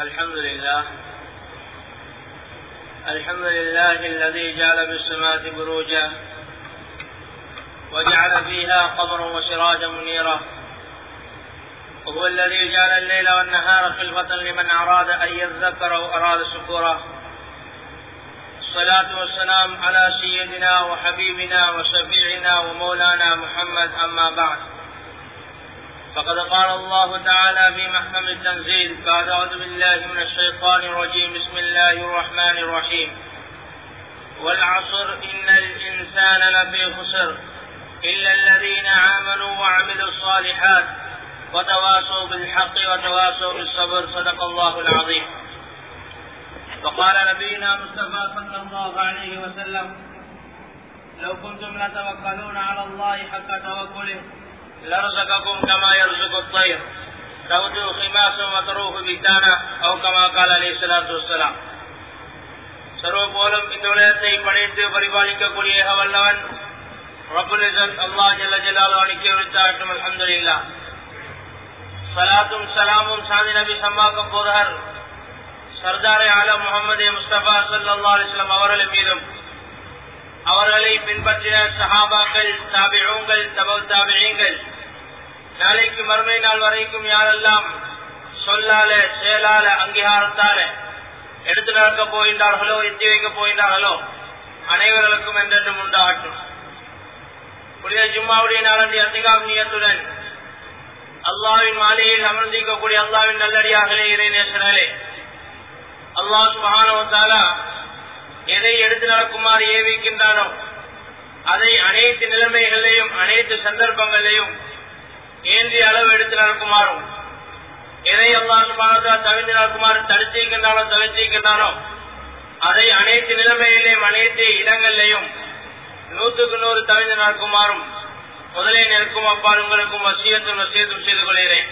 الحمد لله الحمد لله الذي جعل بالسماء بروجا وجعل فيها قمرا وسراجا منيرا وهو الذي جعل الليل والنهار خلفة لمن أراد أن يذكر أو أراد شكورا الصلاة والسلام على سيدنا وحبيبنا وشفيعنا ومولانا محمد أما بعد فقد قال الله تعالى في محكم التنزيل بعد أعوذ بالله من الشيطان الرجيم بسم الله الرحمن الرحيم والعصر إن الإنسان لفي خسر إلا الذين آمنوا وعملوا الصالحات وتواصوا بالحق وتواصوا بالصبر صدق الله العظيم وقال نبينا مصطفى صلى الله عليه وسلم لو كنتم لتوكلون على الله حق توكله لرزقكم كما يرزق الطير تغدو خماسا وتروح بيتانا او كما قال عليه الصلاه والسلام சர்வ போலும் இந்த உலகத்தை படைத்து பரிபாலிக்கக்கூடிய வல்லவன் ரபுல் அல்லா ஜல்ல ஜலாலு அணிக்க விழுத்தாட்டும் அலமதுல்லா சலாத்தும் சலாமும் சாந்தி நபி சம்மாக்கம் போதகர் சர்தாரே ஆலம் முகமது முஸ்தபா சல்லா அலிஸ்லாம் அவர்கள் மீதும் அவர்களை பின்பற்றிய சஹாபாக்கள் தாபிழங்கள் தபல் தாபிழங்கள் நாளைக்கு மறுமை நாள் வரைக்கும் யாரெல்லாம் சொல்லால செயலால அங்கீகாரத்தால எடுத்து நடக்க போகின்றார்களோ எத்தி வைக்க போகின்றார்களோ அனைவர்களுக்கும் என்றென்றும் உண்டாகட்டும் புனித ஜும்மாவுடைய நாளந்தி அதிகாமியத்துடன் அல்லாவின் மாலையில் அமர்ந்திருக்கக்கூடிய அல்லாவின் நல்லடியார்களே இறை நேசர்களே அல்லாஹ் சுபானவத்தாலா எதை எடுத்து நடக்குமாறு ஏவிக்கின்றானோ அதை அனைத்து நிலைமைகளையும் அனைத்து சந்தர்ப்பங்களையும் ஏந்திய அளவு எடுத்து நடக்குமாறும் எதை எல்லாம் சுபானதா தவிர்த்து நடக்குமாறு தடுத்திருக்கின்றானோ தவிர்த்திருக்கின்றானோ அதை அனைத்து நிலைமைகளையும் அனைத்து இடங்களிலையும் நூற்றுக்கு நூறு தவிர்த்து நடக்குமாறும் முதலே நிற்கும் அப்பால் உங்களுக்கும் வசியத்தும் வசியத்தும் செய்து கொள்கிறேன்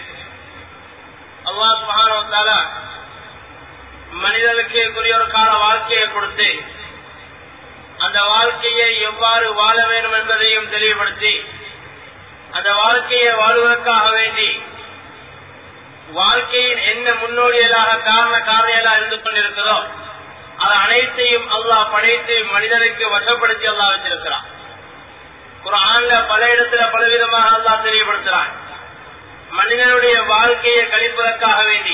அல்லா சுபானவத்தாலா மனிதனுக்கு கூடிய ஒரு கால வாழ்க்கையை கொடுத்து அந்த வாழ்க்கையை எவ்வாறு வாழ வேண்டும் என்பதையும் தெளிவுபடுத்தி அந்த வாழ்க்கையை வாழ்வதற்காக வேண்டி வாழ்க்கையின் என்ன முன்னோடியலாக காரண காரணியலாக இருந்து கொண்டிருக்கிறதோ அது அனைத்தையும் அல்லாஹ் படைத்து மனிதனுக்கு வசப்படுத்தி அல்லாஹ் வச்சிருக்கிறான் குரான்ல பல இடத்துல பலவிதமாக அல்லாஹ் தெளிவுபடுத்துறான் மனிதனுடைய வாழ்க்கையை கழிப்பதற்காக வேண்டி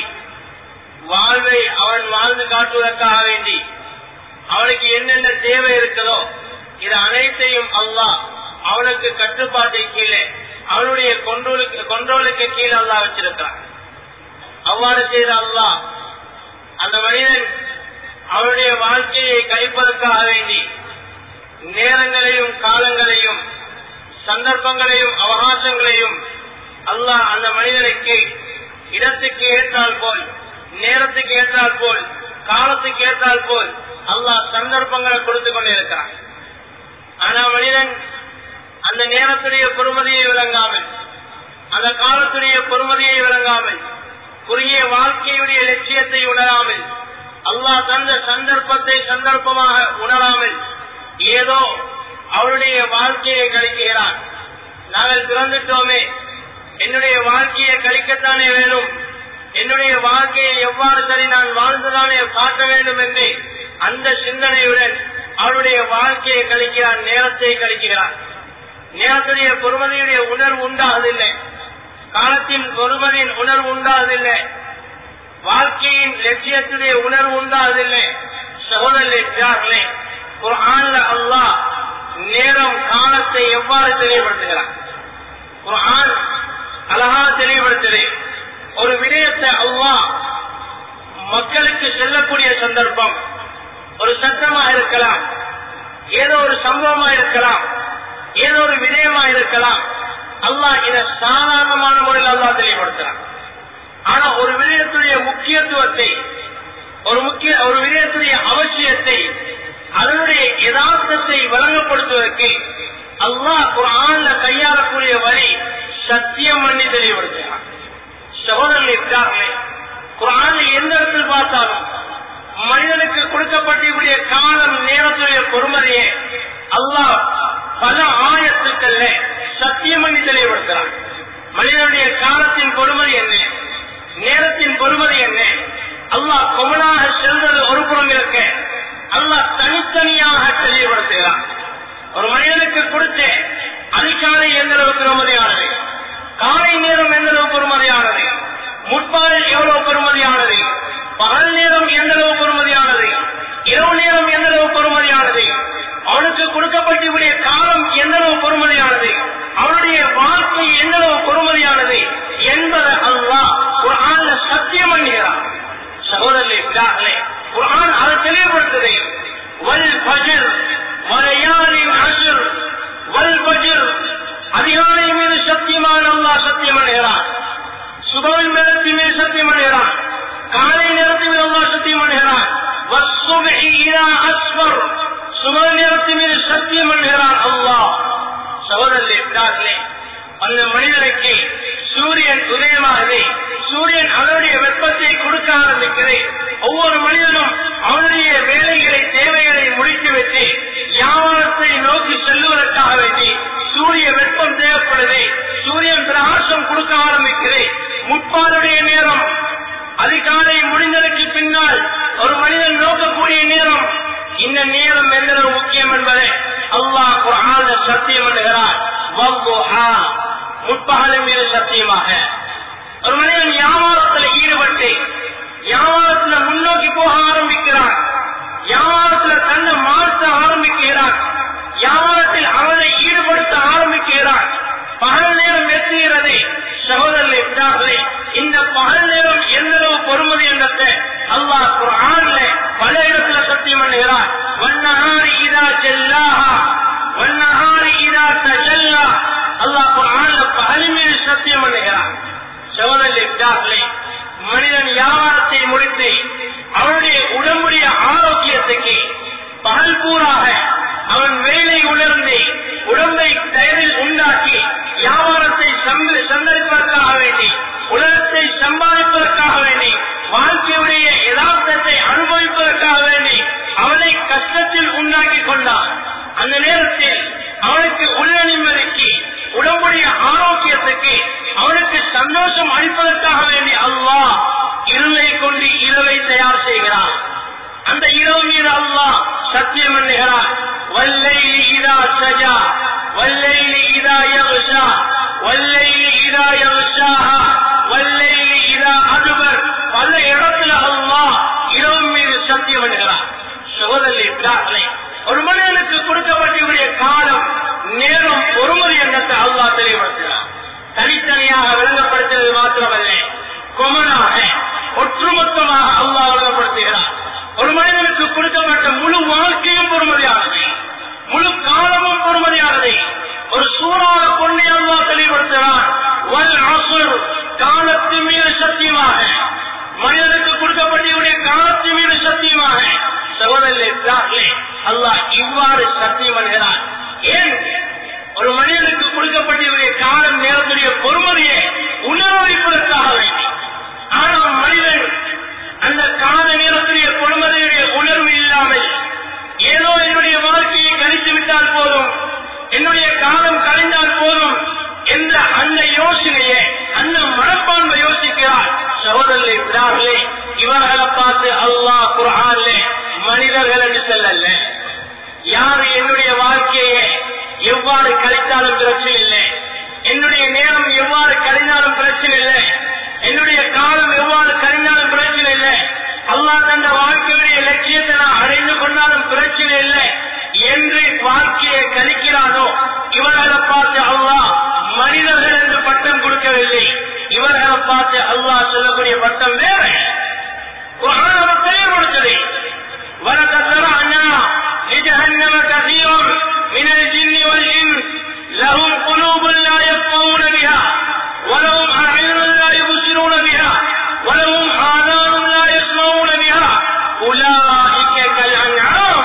வாழ்வை அவன் வாழ்ந்து காட்டுவதற்காக வேண்டி அவனுக்கு என்னென்ன தேவை இருக்குதோ இது அனைத்தையும் அல்லாஹ் அவனுக்கு கட்டுப்பாட்டை கீழே அவனுடைய கொண்டோலுக்கு கொண்டோலுக்கு கீழே அல்லா வச்சிருக்கிறான் அவ்வாறு செய்த அல்லாஹ் அந்த மனிதன் அவனுடைய வாழ்க்கையை கழிப்பதற்காக வேண்டி நேரங்களையும் காலங்களையும் சந்தர்ப்பங்களையும் அவகாசங்களையும் அல்லாஹ் அந்த மனிதனுக்கு இடத்துக்கு ஏற்றால் போல் நேரத்துக்கு ஏற்றால் போல் காலத்துக்கு ஏற்றால் போல் அல்லாஹ் சந்தர்ப்பங்களை கொடுத்து கொண்டிருக்கிறான் ஆனா மனிதன் அந்த நேரத்துடைய பொறுமதியை விளங்காமல் அந்த காலத்துடைய பொறுமதியை விளங்காமல் குறுகிய வாழ்க்கையுடைய லட்சியத்தை உணராமல் அல்லாஹ் தந்த சந்தர்ப்பத்தை சந்தர்ப்பமாக உணராமல் ஏதோ அவருடைய வாழ்க்கையை கழிக்கிறான் நாங்கள் பிறந்துட்டோமே என்னுடைய வாழ்க்கையை கழிக்கத்தானே வேணும் என்னுடைய வாழ்க்கையை எவ்வாறு சரி நான் வாழ்ந்துதானே காட்ட வேண்டும் என்று அந்த சிந்தனையுடன் அவருடைய வாழ்க்கையை கழிக்கிறான் நேரத்தை கழிக்கிறான் நேரத்துடைய பொறுமதியுடைய உணர்வு உண்டாவதில்லை காலத்தின் பொறுமதியின் உணர்வு உண்டாவதில்லை வாழ்க்கையின் லட்சியத்துடைய உணர்வு உண்டாவதில்லை சகோதரர்களே குரான்ல அல்லாஹ் நேரம் காலத்தை எவ்வாறு தெளிவுபடுத்துகிறான் குரான் அழகாக தெளிவுபடுத்துகிறேன் ஒரு விடயத்தை அல்லாஹ் மக்களுக்கு செல்லக்கூடிய சந்தர்ப்பம் ஒரு சட்டமா இருக்கலாம் ஏதோ ஒரு சம்பவமா இருக்கலாம் ஏதோ ஒரு விடயமா இருக்கலாம் அல்லாஹ் இதை சாதாரணமான முறையில் அல்லாஹ் தெளிவுபடுத்துறான் ஆனா ஒரு விடயத்துடைய முக்கியத்துவத்தை ஒரு முக்கிய ஒரு விடயத்துடைய அவசியத்தை அதனுடைய யதார்த்தத்தை வழங்கப்படுத்துவதற்கு அல்லாஹ் ஒரு ஆண்ல கையாளக்கூடிய வழி சத்தியம் பண்ணி தெளிவுபடுத்துகிறான் சகோதரர்கள் இருக்கிறார்களே குரான் எந்த இடத்தில் பார்த்தாலும் மனிதனுக்கு கொடுக்கப்பட்டிருக்கூடிய காலம் நேரத்துடைய பொறுமதியே அல்லாஹ் பல ஆயத்துக்கள்ல சத்தியம் பண்ணி தெளிவுபடுத்துறான் மனிதனுடைய காலத்தின் பொறுமதி என்ன நேரத்தின் பொறுமதி என்ன அந்த நேரத்தில் அவனுக்கு உள்ள நிம்மதிக்கு உடம்புடைய ஆரோக்கியத்துக்கு அவனுக்கு சந்தோஷம் அளிப்பதற்காக வேண்டி அல்லாஹ் இருளை கொண்டு இரவை தயார் செய்கிறான் அந்த இரவு மீது அல்லாஹ் சத்தியம் பண்ணுகிறான் வல்லைலி இதா சஜா வல்லைலி இதா யகுஷா வல்லைலி இதா யகுஷாஹா வல்லைலி இதா அதுபர் பல இடத்துல அல்லாஹ் இரவு மீது சத்தியம் பண்ணுகிறான் சகோதரி ஒரு மனிதனுக்கு கொடுக்கப்பட்டிருக்கிற காலம் நேரம் பொறுமதி எண்ணத்தை அல்லாஹ் தெளிவுபடுத்துகிறான் தனித்தனியாக விளங்கப்படுத்துவது மாத்திரமல்ல கொமனாக ஒற்றுமொத்தமாக அல்லாஹ் விளங்கப்படுத்துகிறார் ஒரு மனிதனுக்கு கொடுக்கப்பட்ட முழு வாழ்க்கையும் பொறுமதியானது முழு காலமும் பொறுமதியானது ஒரு சூறாக கொண்டே அல்லாஹ் தெளிவுபடுத்துகிறார் வல் அசுர் காலத்து மீது சத்தியமாக மனிதனுக்கு கொடுக்கப்பட்டிருக்கிற காலத்து மீது சத்தியமாக சகோதரர்களே அல்லாஹ் இவ்வாறு சத்தியம் பண்ணுகிறான் ஏன் ஒரு மனிதனுக்கு கொடுக்கப்பட்டிருக்கிற காலம் நேரத்துடைய பொறுமதியை உணர்வளிப்பதற்காக வேண்டி ஆனால் மனிதன் அந்த கால நேரத்துடைய பொறுமதியுடைய உணர்வு இல்லாமல் ஏதோ என்னுடைய வாழ்க்கையை கழித்து விட்டால் போதும் என்னுடைய காலம் கழிந்தால் போதும் என்ற அந்த யோசனையை அந்த மனப்பான்மை யோசிக்கிறார் சகோதரர்களே பிதார்களே இவர்களை பார்த்து அல்லாஹ் குரான்ல மனிதர்கள் என்று செல்லல்ல யாரு என்னுடைய வாழ்க்கையை எவ்வாறு கழித்தாலும் பிரச்சனை இல்லை என்னுடைய நேரம் எவ்வாறு கழிந்தாலும் பிரச்சனை இல்லை என்னுடைய காலம் எவ்வாறு கழிந்தாலும் பிரச்சனை இல்லை அல்லாஹ் தந்த வாழ்க்கையுடைய லட்சியத்தை நான் அடைந்து கொண்டாலும் பிரச்சனை இல்லை என்று வாழ்க்கையை கழிக்கிறானோ இவர்களை பார்த்து அல்லாஹ் மனிதர்கள் என்று பட்டம் கொடுக்கவில்லை இவர்களை பார்த்து அல்லாஹ் சொல்லக்கூடிய பட்டம் வேற குர்ஆன் ஒரு பெயர் கொடுத்தது ولقد ذرأنا لجهنم كثير من الجن والإنس لهم قلوب لا يفقهون بها ولهم أعين لا يبصرون بها ولهم آذان لا يسمعون بها أولئك كالأنعام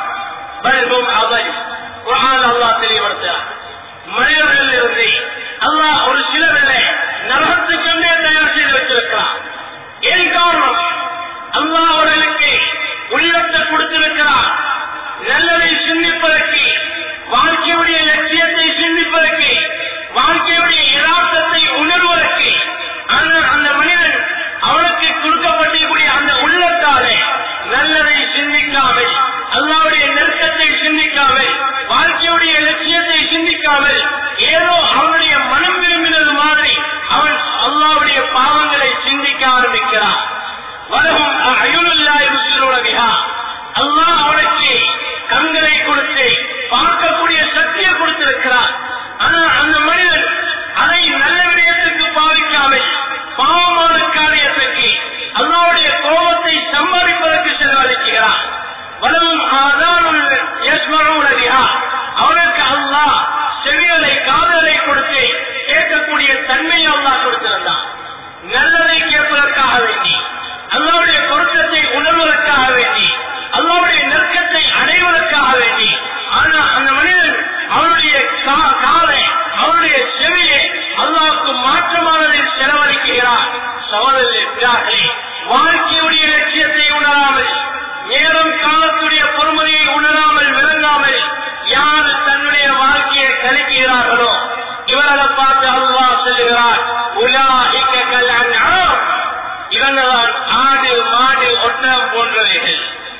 بل هم أضل قرآن الله தெளிவுபடுத்துகிறார் மனிதர்கள் இருந்து அல்லாஹ் ஒரு சிலரில் நரகத்துக்கென்றே தயார் செய்து வச்சிருக்கிறார் ஏன் காரணம் அல்லாஹ் அவர்களுக்கு உள்ளத்தை கொடுத்திருக்கிறார் நல்லதை சிந்திப்பதற்கு வாழ்க்கையுடைய லட்சியத்தை சிந்திப்பதற்கு வாழ்க்கையுடைய யதார்த்தத்தை உணர்வதற்கு ஆனால் அந்த மனிதன் அவனுக்கு கொடுக்கப்பட்டிருக்கூடிய அந்த உள்ளத்தாலே நல்லதை சிந்திக்காமல் அல்லாவுடைய நெருக்கத்தை சிந்திக்காமல் வாழ்க்கையுடைய லட்சியத்தை சிந்திக்காமல் ஏதோ அவனுடைய மனம் விரும்பினது மாதிரி அவன் அல்லாவுடைய பாவங்களை சிந்திக்க ஆரம்பிக்கிறான் வலகும் அயுனுல்லாய் ருசிலுலகிஹா அல்லாஹ் அவனுக்கு கண்களை கொடுத்து பார்க்கக்கூடிய சக்தியை கொடுத்திருக்கிறார் ஆனால் அந்த மனிதன் அதை நல்ல விடயத்துக்கு பாவிக்காமல் பாவமான காரியத்துக்கு அல்லாவுடைய கோபத்தை சம்பாதிப்பதற்கு செலவழிக்கிறான் வலவும் ஆதானுள் யஸ்மருலகிஹா அவனுக்கு அல்லாஹ் செவியலை காதலை கொடுத்து கேட்கக்கூடிய தன்மையை அல்லாஹ் கொடுத்திருந்தான் நல்லதை கேட்பதற்காக வேண்டி அல்லாவுடைய பொருத்தத்தை உணர்வதற்காக வேண்டி அல்லாவுடைய நெருக்கத்தை அடைவதற்காக வேண்டி ஆனா அந்த மனிதன் அவனுடைய கா- காலை அவனுடைய செவியை அல்லாவுக்கு மாற்றமானதில் செலவழிக்கிறார் சகோதரர்களே வாழ்க்கையுடைய லட்சியத்தை உணராமல் நேரம் காலத்துடைய பொறுமதியை உணராமல் விளங்காமல் யார் தன்னுடைய வாழ்க்கையை கழிக்கிறார்களோ இவர்களை பார்த்து அல்லாஹ் சொல்லுகிறார் உலாஹிக கல் அன்ஆம் இவங்களால் ஆடு மாடு ஒட்டகம் போன்றவைகள்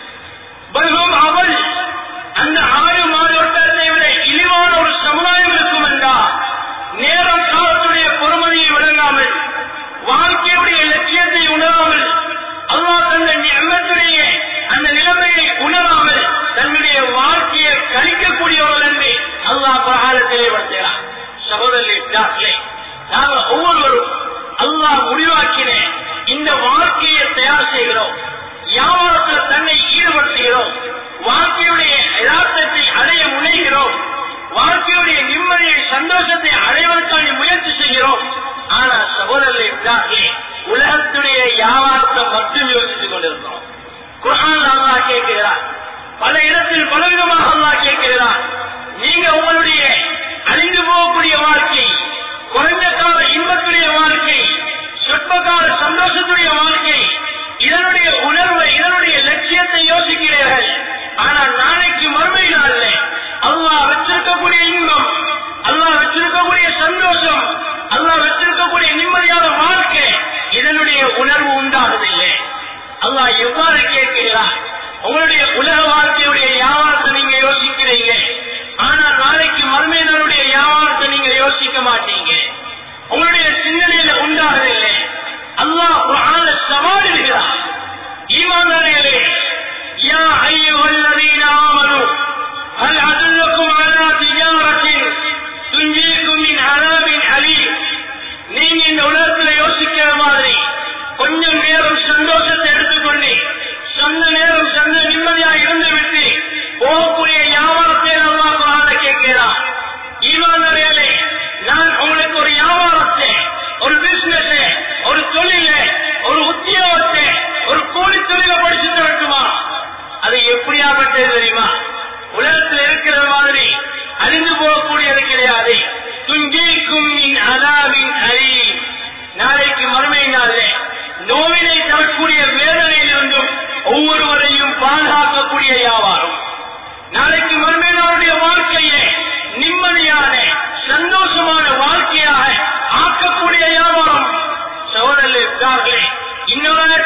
பல்கும் அவள் அந்த ஆடு மாடு ஒட்டகத்தை விட இழிவான ஒரு சமுதாயம் இருக்கும் என்றால் நேரம் காலத்துடைய பொறுமதியை விளங்காமல் வாழ்க்கையுடைய லட்சியத்தை உணராமல் அல்லாஹ் தந்த நியமத்துடைய அந்த நிலைமையை உணராமல் தன்னுடைய வாழ்க்கையை கழிக்கக்கூடியவர்கள் என்று அல்லாஹ் பிரகார தெளிவுபடுத்துகிறார் சகோதரர்களே நாங்கள் ஒவ்வொருவரும் அல்லாஹ் முடிவாக்கின இந்த வாழ்க்கையை தயார் செய்கிறோம் வியாபாரத்தில் தன்னை ஈடுபடுத்துகிறோம் வாழ்க்கையுடைய யதார்த்தத்தை அடைய முனைகிறோம் வாழ்க்கையுடைய நிம்மதியை சந்தோஷத்தை அடைவதற்கான முயற்சி செய்கிறோம் ஆனா சகோதரர்களே உலகத்துடைய வியாபாரத்தை மட்டும் யோசித்துக் கொண்டிருக்கிறோம் குர்ஆன் அல்லாஹ் கேட்கிறார் பல இடத்தில் பலவிதமாக அல்லாஹ் கேட்கிறார் நீங்க உங்களுடைய அழிந்து போகக்கூடிய வாழ்க்கை குறைந்த கால இன்பத்துடைய வாழ்க்கை சொற்பகால சந்தோஷத்துடைய வாழ்க்கை இதனுடைய உணர்வை இதனுடைய லட்சியத்தை யோசிக்கிறீர்கள் ஆனால் நாளைக்கு மறுமை நாள்ல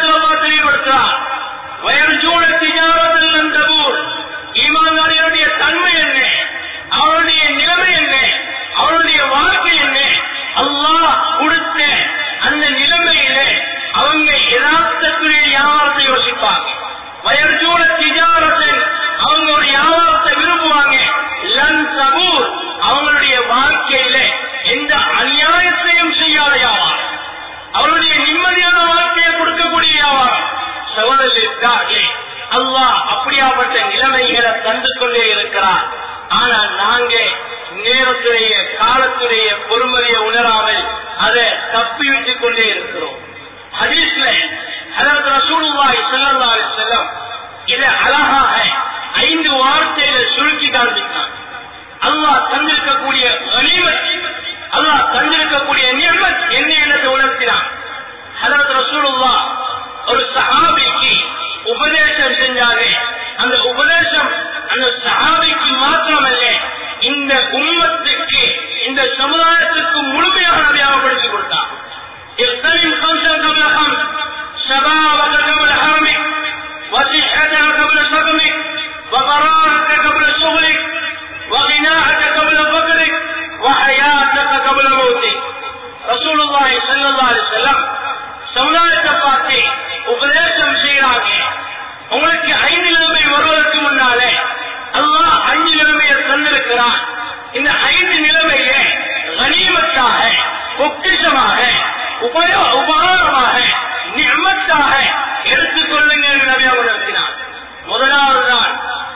அல்லா தெளிவுபடுத்துறார் வயர்ஜூன திஜாரத்தில் நந்தபூர் ஈமான்தாரிகளுடைய தன்மை என்ன அவருடைய நிலைமை என்ன அவருடைய வாழ்க்கை என்ன அல்லாஹ் கொடுத்த அந்த நிலைமையில அவங்க யதார்த்தத்துடைய வியாபாரத்தை யோசிப்பாங்க வயர்ஜூன திஜாரத்தில் அவங்க ஒரு வியாபாரத்தை விரும்புவாங்க லன் சபூர் அவங்களுடைய வாழ்க்கையில எந்த அநியாயத்தையும் செய்யாத வியாபாரம் அவருடைய நிம்மதியான வாழ்க்கையை கொடுக்கக்கூடிய வியாபாரம் சகோதரர்களே அல்லாஹ் அப்படியாப்பட்ட நிலைமைகளை தந்து கொண்டே இருக்கிறார் ஆனால் நாங்க நேரத்துடைய காலத்துடைய பொறுமதியை உணராமல் அதை தப்பி விட்டுக் கொண்டே இருக்கிறோம் ஹதீஸ்ல அதற்கு ரசூலுல்லாஹி ஸல்லல்லாஹு அலைஹி வஸல்லம் இதை அழகாக ஐந்து வார்த்தையில சுருக்கி காண்பித்தார் அல்லாஹ் தந்திருக்கக்கூடிய கனிமத் அல்லாஹ் தந்திருக்கக்கூடிய நியமத் என்ன என்னத்தை உணர்த்தினான் அதற்கு ரசூலுல்லா ஒரு சஹாபிக்கு உபதேசம் செஞ்சாங்க அந்த உபதேசம் அந்த சஹாபிக்கு மாத்திரமல்ல இந்த உம்மத்துக்கு இந்த சமுதாயத்துக்கு முழுமையாக நபியாகப்படுத்தி கொடுத்தார் اغتنم خمسا قبل خمس شبابك قبل حرمك وصحتك قبل سقمك وقرارك قبل شغلك وغناءك قبل فقرك وحياتك قبل موتك رسول الله صلى الله عليه وسلم சமுதாயத்தை பார்த்து உபதேசம் செய்யறாங்க உங்களுக்கு ஐந்து நிலைமை வருவதற்கு முன்னாலே அல்லாஹ் அஞ்சு நிலைமையை தந்திருக்கிறான் இந்த ஐந்து நிலைமைய கனிமத்தாக பொக்கிஷமாக உபயோ உபகாரமாக நியமத்தாக எடுத்துக்கொள்ளுங்க என்று நபியா உணர்த்தினார் முதலாவது தான்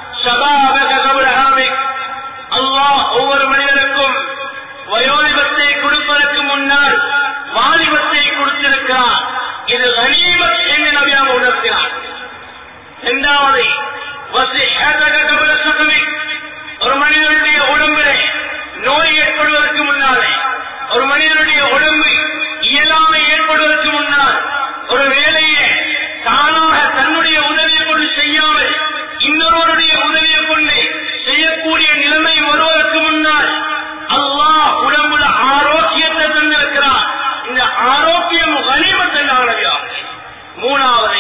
சபாபகபுரஹாமிக் அல்லாஹ் ஒவ்வொரு மனிதனுக்கும் வயோதிபத்தை கொடுப்பதற்கு முன்னால் வாலிபத்தை கொடுத்திருக்கிறார் இது கனிமத் என்று நபியாக உணர்த்தினார் இரண்டாவது ஒரு மனிதனுடைய உடம்பிலே நோய் ஏற்படுவதற்கு முன்னாலே ஒரு மனிதனுடைய உடம்பு இயலாமை ஏற்படுவதற்கு முன்னால் ஒரு வேலையை தானாக தன்னுடைய உதவியை கொண்டு செய்யாமல் இன்னொருவருடைய உதவியை கொண்டு செய்யக்கூடிய நிலைமை வருவதற்கு முன்னால் அல்லாஹ் உடம்புல ஆரோக்கியத்தை தந்திருக்கிறார் இந்த ஆரோக்கியம் கனிமத்தை மூணாவது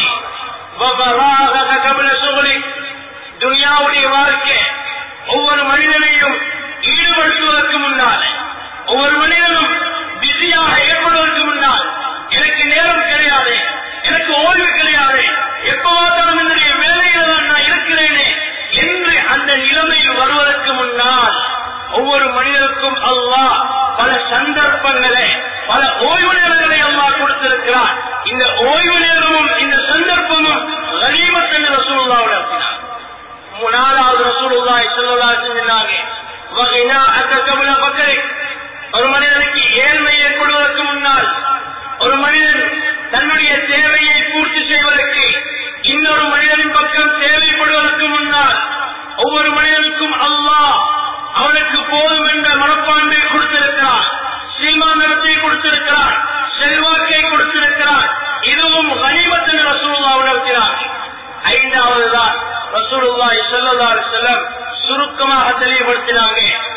துனியாவுடைய வாழ்க்கை ஒவ்வொரு மனிதனையும் ஈடுபடுத்துவதற்கு முன்னால் ஒவ்வொரு மனிதனும் பிஸியாக ஏற்படுவதற்கு முன்னால் எனக்கு நேரம் கிடையாது எனக்கு ஓய்வு கிடையாது எப்ப பார்த்தாலும் என்னுடைய வேலையில தான் நான் இருக்கிறேனே என்று அந்த நிலைமையில் வருவதற்கு முன்னால் ஒவ்வொரு மனிதனுக்கும் அல்லாஹ் பல சந்தர்ப்பங்களை பல ஓய்வு நேரங்களை அல்லாஹ் கொடுத்திருக்கிறார் இந்த ஓய்வு நேரமும் இந்த சந்தர்ப்பமும் கனிமத் என்று ரசூலுல்லா நடத்தினார் நாலாவது ரசூலுல்லா சொல்லலா செஞ்சாங்க வகைனா அந்த கபல பக்கரை ஒரு மனிதனுக்கு ஏழ்மை ஏற்படுவதற்கு முன்னால் ஒரு மனிதன் தன்னுடைய தேவையை பூர்த்தி செய்வதற்கு இன்னொரு மனிதனின் பக்கம் தேவைப்படுவதற்கு முன்னால் ஒவ்வொரு மனிதனுக்கும் அல்லாஹ் அவனுக்கு போதும் என்ற மனப்பான்மை கொடுத்திருக்கிறார் சீமானத்தை கொடுத்திருக்கிறார் செல்வாக்கை கொடுத்திருக்கிறார் இதுவும் கனிமத்தின் ரசூலுல்லா உணர்த்தினார் ஐந்தாவது தான் ரசூலுல்லாஹி ஸல்லல்லாஹு அலைஹி வஸல்லம் சுருக்கமாக தெளிவுபடுத்தினாங்க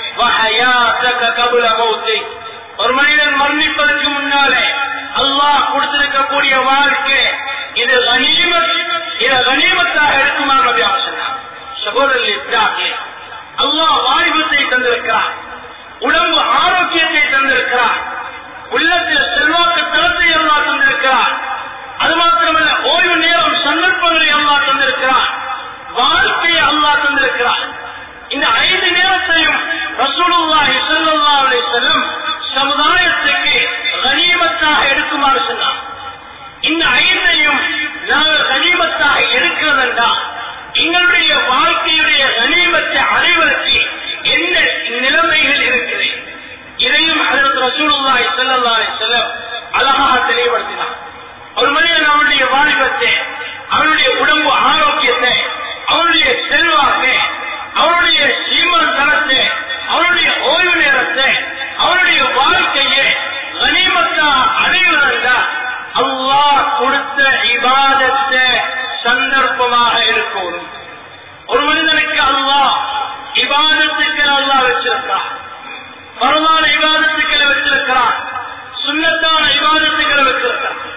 வஹயாத்தக கபுல மௌத்தி ஒரு மனிதன் மரணிப்பதற்கு முன்னாலே அல்லாஹ் கொடுத்திருக்கக்கூடிய வாழ்க்கை இது கனிமத் இது கனிமத்தாக இருக்குமா நபி சொன்னார் சகோதரர்களே அல்லாஹ் வாலிபத்தை தந்திருக்கிறார் உடம்பு ஆரோக்கியத்தை தந்திருக்கிறார் உள்ளத்தில் செல்வாக்கு தளத்தை எல்லாம் தந்திருக்கிறார் அது மாத்திரமல்ல ஓய்வு நேரம் சந்தர்ப்பங்களை அல்லாஹ் தந்திருக்கிறார் வாழ்க்கையை அல்லாஹ் தந்திருக்கிறார் இந்த ஐந்து நேரத்தையும் ரசூலுல்லாஹி ஸல்லல்லாஹு அலைஹி வஸல்லம் சமுதாயத்துக்கு கனிமத்தாக எடுக்குமாறு சொன்னார் இந்த ஐந்தையும் நாங்கள் கனிமத்தாக எடுக்கிறதென்றா எங்களுடைய வாழ்க்கையுடைய கனிமத்தை அடைவதற்கு என்ன நிலைமைகள் இருக்குது இதையும் அதற்கு ரசூலுல்லாஹி ஸல்லல்லாஹு அலைஹி வஸல்லம் அழகாக தெளிவுபடுத்தினார் ஒரு மனிதன் அவனுடைய வாலிபத்தை அவனுடைய உடம்பு ஆரோக்கியத்தை அவனுடைய செல்வாக்கை அவனுடைய சீமன் தரத்தை அவனுடைய ஓய்வு நேரத்தை அவனுடைய வாழ்க்கையை கனிமத்தா அடைவதா அல்லாஹ் கொடுத்த இபாதத்தை சந்தர்ப்பமாக இருக்கணும் ஒரு மனிதனுக்கு அல்லாஹ் இபாதத்துக்கு அல்லாஹ் வச்சிருக்கிறான் பரவான இபாதத்துக்களை வச்சிருக்கிறான் சுண்ணத்தான இபாதத்துக்களை வச்சிருக்கிறான்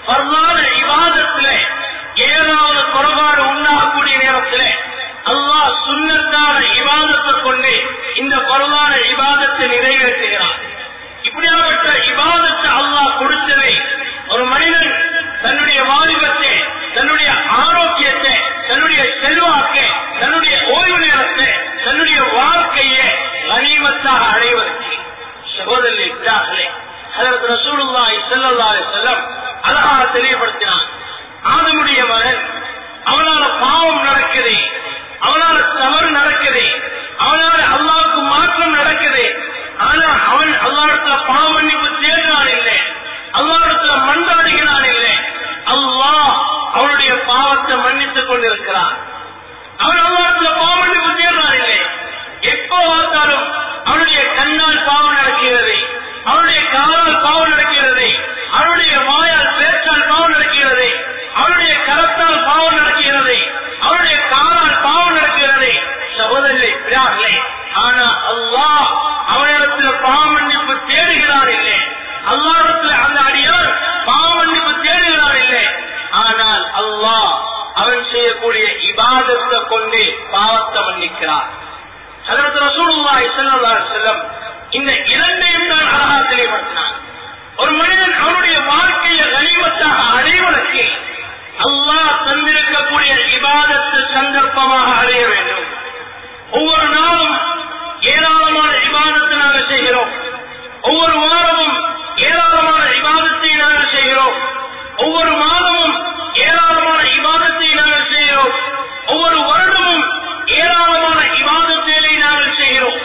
பரவான இவாதத்துல ஏதாவது குறைபாடு உண்டாகக்கூடிய நேரத்தில் அல்லாஹ் சுண்ணத்தான இவாதத்தை கொண்டு இந்த பரவான இவாதத்தை நிறைவேற்றுகிறார் இப்படியாப்பட்ட இவாதத்தை அல்லாஹ் கொடுத்ததை ஒரு மனிதன் தன்னுடைய வாலிபத்தை தன்னுடைய ஆரோக்கியத்தை தன்னுடைய செல்வாக்கை தன்னுடைய ஓய்வு நேரத்தை தன்னுடைய வாழ்க்கையை கனிமத்தாக அடைவதற்கு சகோதரி இருக்கிறார்களே அதற்கு ரசூலுல்லாஹி ஸல்லல்லாஹு அலைஹி வஸல்லம் அழகாக தெளிவுபடுத்தினான் ஆதமுடைய மகன் அவனால பாவம் நடக்குது அவனால தவறு நடக்குது அவனால அல்லாவுக்கு மாற்றம் நடக்குது ஆனா அவன் அல்லாடத்துல பாவ மன்னிப்பு தேடுறான் இல்லை அல்லாடத்துல மன்றாடுகிறான் இல்லை அல்லாஹ் அவனுடைய பாவத்தை மன்னித்துக் கொண்டிருக்கிறான் அவன் அல்லாடத்துல பாவ மன்னிப்பு தேடுறான் இல்லை எப்போ பார்த்தாலும் அவனுடைய கண்ணால் பாவம் நடக்கிறது அவனுடைய காலால் பாவம் நடக்கிறது அவனுடைய வாயால் பேச்சால் பாவம் நடக்கிறது அவனுடைய கரத்தால் பாவம் நடக்கிறது அவனுடைய காலால் பாவம் நடக்கிறது சகோதரர்களே பிரார்களே ஆனா அல்லாஹ் அவனிடத்தில் பாவ மன்னிப்பு தேடுகிறார் இல்லை அல்லாஹிடத்தில் அந்த அடியார் பாவ மன்னிப்பு தேடுகிறார் இல்லை ஆனால் அல்லாஹ் அவன் செய்யக்கூடிய இபாதத்தை கொண்டு பாவத்தை மன்னிக்கிறார் அதற்கு ரசூலுல்லாஹி ஸல்லல்லாஹு அலைஹி வஸல்லம் இந்த இரண்டையும் தான் அழகா தெளிவுபடுத்தினார் ஒரு மனிதன் அவனுடைய வாழ்க்கையை கனிமத்தாக அடைவதற்கு அல்லாஹ் தந்திருக்கக்கூடிய இபாதத்து சந்தர்ப்பமாக அடைய வேண்டும் ஒவ்வொரு நாளும் ஏராளமான இபாதத்தை நாங்கள் செய்கிறோம் ஒவ்வொரு வாரமும் ஏராளமான இபாதத்தை நாங்கள் செய்கிறோம் ஒவ்வொரு மாதமும் ஏராளமான இபாதத்தை நாங்கள் செய்கிறோம் ஒவ்வொரு வருடமும் ஏராளமான இபாதத்தை நாங்கள் செய்கிறோம்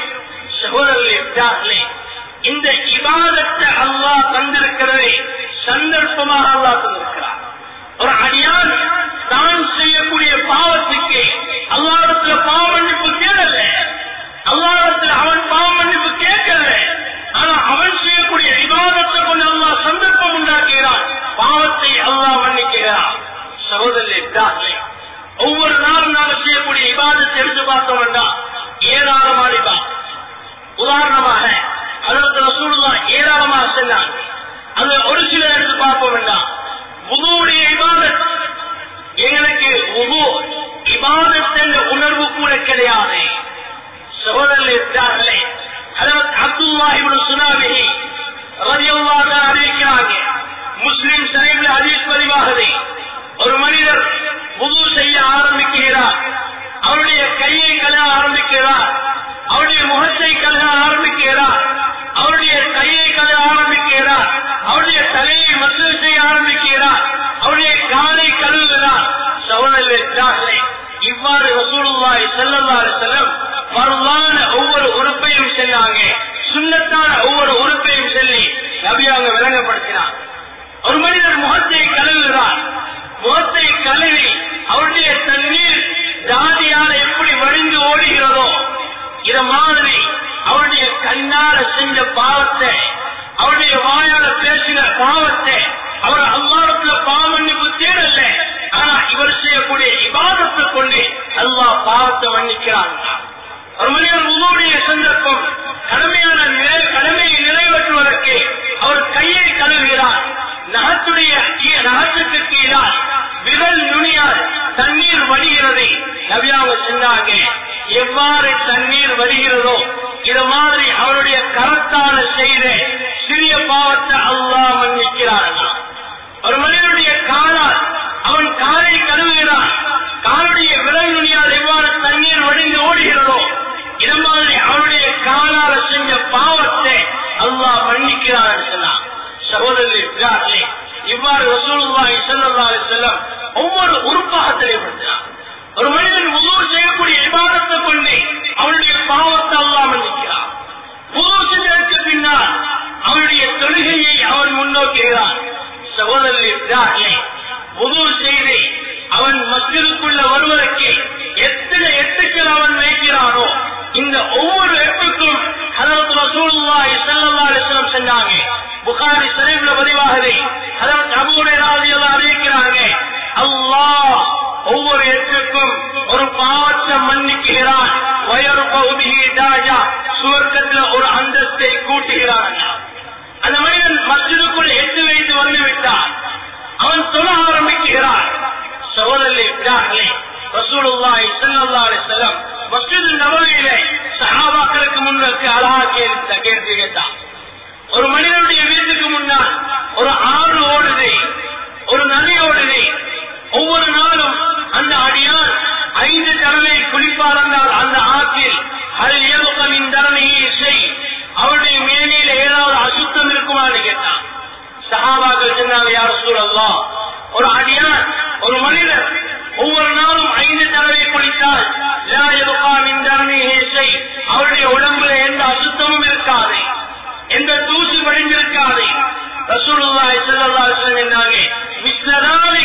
சகோதரர்களே இந்த இபாதத்தை அல்லாஹ் தந்திருக்கிறதை சந்தர்ப்பமாக அல்லாஹ் தந்திருக்கிறார் ஒரு அடியான் தான் செய்யக்கூடிய பாவத்துக்கு அல்லாடத்துல பாவ மன்னிப்பு தேடல அல்லாடத்துல அவன் பாவ மன்னிப்பு கேட்கல ஆனா அவன் செய்யக்கூடிய விவாதத்தை கொண்டு அல்லாஹ் சந்தர்ப்பம் உண்டாக்குகிறான் பாவத்தை அல்லாஹ் மன்னிக்கிறான் சகோதரர்களே ஒவ்வொரு நாளும் நாங்கள் செய்யக்கூடிய விவாதத்தை எடுத்து பார்த்தோம் என்றால் ஏராளமான இபாதத். உதாரணமாக அதற்கு ரசூலுல்லா ஏராளமாக சென்றான் அது ஒரு சில எடுத்து பார்ப்போம் வேண்டாம் உதுவுடைய இபாதத் எங்களுக்கு உது இபாதத் என்ற உணர்வு கூட கிடையாது சகோதரர்கள் இருக்கிறார்களே அதற்கு அப்துல்லா இவனு சுனாமி ரதியல்லாக அறிவிக்கிறாங்க முஸ்லிம் சரைவில் ஹதீஸ் பதிவாகுது ஒரு மனிதர் உது செய்ய ஆரம்பிக்கிறார் அவருடைய கையை கழுவ ஆரம்பிக்கிறார் அவருடைய முகத்தை கழுவ ஆரம்பிக்கிறார் அவருடைய கையை கழுவ ஆரம்பிக்கிறார் அவருடைய தலையை மசூல் செய்ய ஆரம்பிக்கிறார் அவருடைய காலை கழுவுகிறார் சகோதரர்களே இவ்வாறு ரசூலுல்லாஹி ஸல்லல்லாஹு அலைஹி வஸல்லம் பரவான ஒவ்வொரு உறுப்பையும் செல்லாங்க சுண்ணத்தான ஒவ்வொரு உறுப்பையும் சொல்லி நபி அவங்க விளங்கப்படுத்தினார் ஒரு மனிதர் முகத்தை கழுவுகிறார் முகத்தை கழுவி அவருடைய தண்ணீர் ஜாதியால் எப்படி வழிந்து ஓடுகிறதோ இத மாதிரி அவருடைய கண்ணால செஞ்ச பாவத்தை அவருடைய வாயால பேசின பாவத்தை அவர் அல்லாரத்துல பாவமன்னிப்பு தேடல ஆனா இவர் செய்யக்கூடிய இபாதத்தை கொண்டு அல்லாஹ் பாவத்தை மன்னிக்கிறான் ஒரு மனிதர் உங்களுடைய சந்தர்ப்பம் கடமையான நிறை கடமையை நிறைவேற்றுவதற்கு அவர் கையை கழுவுகிறார் நகத்துடைய நகத்துக்கு கீழால் விரல் நுனியால் தண்ணீர் வடிகிறது நவியாக சொன்னாங்க எவ்வாறு தண்ணீர் வருகிறதோ இது மாதிரி அவருடைய கரத்தால செய்த சிறிய பாவத்தை அல்லாஹ் மன்னிக்கிறார்களா ஒரு மனிதனுடைய காலால் அவன் காலை கழுவுகிறான் காலுடைய விரல் நுனியால் எவ்வாறு தண்ணீர் வடிந்து ஓடுகிறதோ இது மாதிரி அவருடைய காலால செஞ்ச பாவத்தை அல்லாஹ் மன்னிக்கிறான் சொன்னான் சகோதரர்களே இவ்வாறு ரசூலுல்லாஹி ஸல்லல்லாஹு அலைஹி வஸல்லம் ஒவ்வொரு உறுப்பாக தெளிவுபடுத்தினார் ஒரு மனிதன் உதவு செய்யக்கூடிய விவாதத்தை கொண்டு அவனுடைய பாவத்தை அல்லாஹ் மன்னிக்கிறான் உதவு செஞ்சதற்கு பின்னால் அவனுடைய தொழுகையை அவன் முன்னோக்குகிறான் சகோதரர்களே உதவு செய்து அவன் மக்களுக்குள்ள வருவதற்கு எத்தனை எட்டுக்கள் அவன் வைக்கிறானோ இந்த ஒவ்வொரு எட்டுக்கும் ஹதரத் ரசூலுல்லாஹி ஸல்லல்லாஹு அலைஹி வஸல்லம் சொன்னாங்க புகாரி ஷரீஃப்ல பதிவாகுது ஹதரத் அபூ ஹுரைரா ரலியல்லாஹு அறிவிக்கிறாங்க அல்லாஹ் ஒவ்வொரு ஒரு மனிதர் ஒவ்வொரு நாளும் ஐந்து தடவை குளித்தால் லா யபகா மின் தர்மிஹி ஷை. அவருடைய உடம்புல எந்த அசுத்தமும் இருக்காது எந்த தூசி படிந்திருக்காது ரசூலுல்லாஹி ஸல்லல்லாஹு அலைஹி வஸல்லம் என்றாங்க மிஸ்லதாலி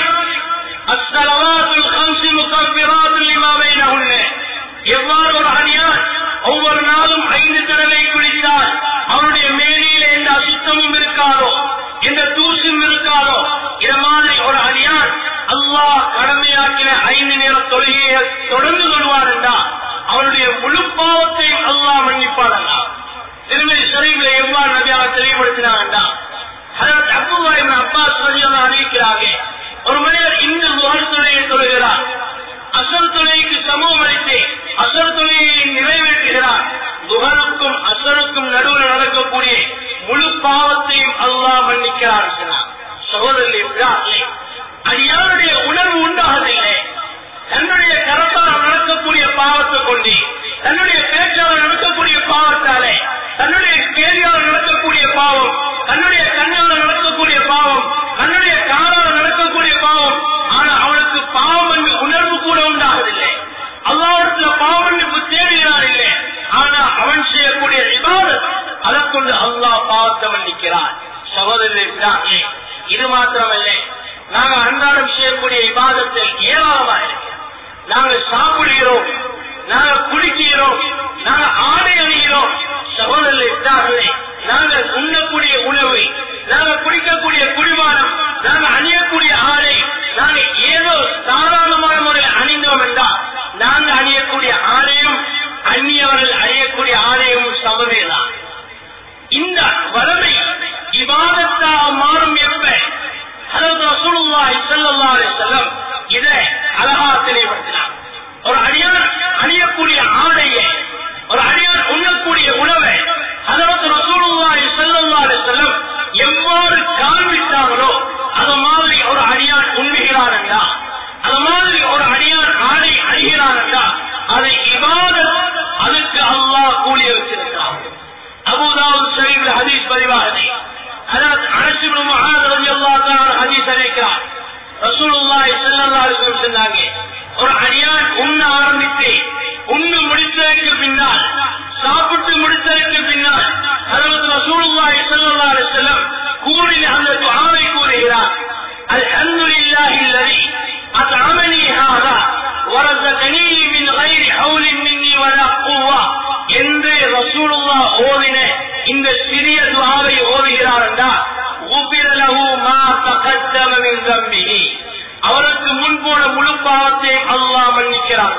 அஸ்ஸலவாத்துல் ஹம்ஸு முகஃபிராத்து லிமா பைனஹுன்ன எவ்வாறு ஒரு அடியான் ஒவ்வொரு நாளும் ஐந்து தடவை குளித்தால் அவருடைய மேனியில எந்த அசுத்தமும் இருக்காதோ எந்த தூசும் இருக்காதோ இது மாதிரி ஒரு அடியான் அல்லாஹ் கடமையாக்கின ஐந்து நேர தொழுகையை தொடர்ந்து கொள்வார் என்றா அவருடைய முழு பாவத்தையும் அல்லாஹ் மன்னிப்பாரல்லா திருமதி ஷரீஃபில் எவ்வாறு நபியாக தெளிவுபடுத்தினாங்கண்டா அதற்கு அப்துல்லா இப்னு அப்பாஸ் ரலியல்லாஹு அறிவிக்கிறாங்க ஒரு மனிதர் இன்று முகர் தொழுகையை தொழுகிறார் அசல் தொழுகைக்கு சமூகம் அளித்து அசல் தொழுகையை நிறைவேற்றுகிறார் துகருக்கும் அசருக்கும் நடுவில் நடக்கக்கூடிய முழு பாவத்தையும் அல்லாஹ் மன்னிக்கிறார் சொன்னார் சகோதரர்களே அடியாருடைய உணர்வு உண்டாகவில்லை தன்னுடைய கரத்தால் நடக்கக்கூடிய பாவத்தை கொண்டு தன்னுடைய பேச்சால் நடக்கக்கூடிய பாவத்தாலே தன்னுடைய கேள்வியால் நடக்கக்கூடிய பாவம் தன்னுடைய கண்ணால் நடக்கக்கூடிய பாவம் தன்னுடைய காலால் நடக்கக்கூடிய பாவம் ஆனா அவனுக்கு பாவம் என்று உணர்வு கூட உண்டாகவில்லை அல்லாவிடத்துல பாவம் என்று தேடுகிறார் இல்லை ஆனா அவன் செய்யக்கூடிய விவாதம் அதை கொண்டு அல்லாஹ் பாவத்தை மன்னிக்கிறார் சகோதரர்களே இது மாத்திரமல்ல நாங்க அன்றாடம் செய்யக்கூடிய விவாதத்தில் ஏராளமா இருக்கு நாங்கள் சாப்பிடுகிறோம் நாங்கள் குடிக்கிறோம் நாங்கள் ஆடை அணிகிறோம் சகோதரர்களே நாங்கள் உண்ணக்கூடிய உணவு நாங்கள் குடிக்கக்கூடிய குடிவானம் நாங்கள் அணியக்கூடிய ஆடை நாங்கள் ஏதோ சாதாரணமான முறையில் அணிந்தோம் என்றால் நாங்கள் அணியக்கூடிய ஆடையும் அந்நியவர்கள் அணியக்கூடிய ஆடையும் சமமேதான் இந்த வளமை விவாதத்தாக மாறும் எப்ப அதாவது ரசூலுல்லாஹி ஸல்லல்லாஹு அலைஹி வஸல்லம் இதை அழகா தெளிவுபடுத்தினார் ஒரு அடியான் அணியக்கூடிய ஆடையை ஒரு அடியான் உண்ணக்கூடிய உணவை அதாவது ரசூலுல்லாஹி ஸல்லல்லாஹு அலைஹி வஸல்லம் எவ்வாறு காண்பித்தார்களோ அது மாதிரி ஒரு அடியான் உண்ணுகிறான் என்றா அது மாதிரி ஒரு அடியான் ஆடை அணிகிறான் என்றா அதை இபாதத் அதுக்கு அல்லாஹ் கூலி வச்சிருக்கிறான் அபுதாவுத் ஷரீஃப்ல ஹதீஸ் பதிவாகுது அதற்கு அனஸ் இப்னு முஆத் ரலியல்லாஹு தஆலா ஹதீஸ் அறிவிக்கிறார் ரசூலுல்லாஹி ஸல்லல்லாஹு அலைஹி வஸல்லம் சொன்னாங்க ஒரு அடியான் உண்ண ஆரம்பித்து உண்ணு முடித்ததற்கு பின்னால் சாப்பிட்டு முடித்ததற்கு பின்னால் அதற்கு ரசூலுல்லாஹி ஸல்லல்லாஹு அலைஹி வஸல்லம் கூறின அந்த துஆவை கூறுகிறார் அல்ஹம்துலில்லாஹி அல்லதி அத்அமனி ஹாதா ورزقني من غير حول مني ولا قوة என்று ரசூலுல்லா ஓதின இந்த சிறிய துவாவை ஓதுகிறார் என்றால் غفر له ما تقدم من ذنبه அவருக்கு முன்போன முழு பாவத்தை அல்லாஹ் மன்னிக்கிறார்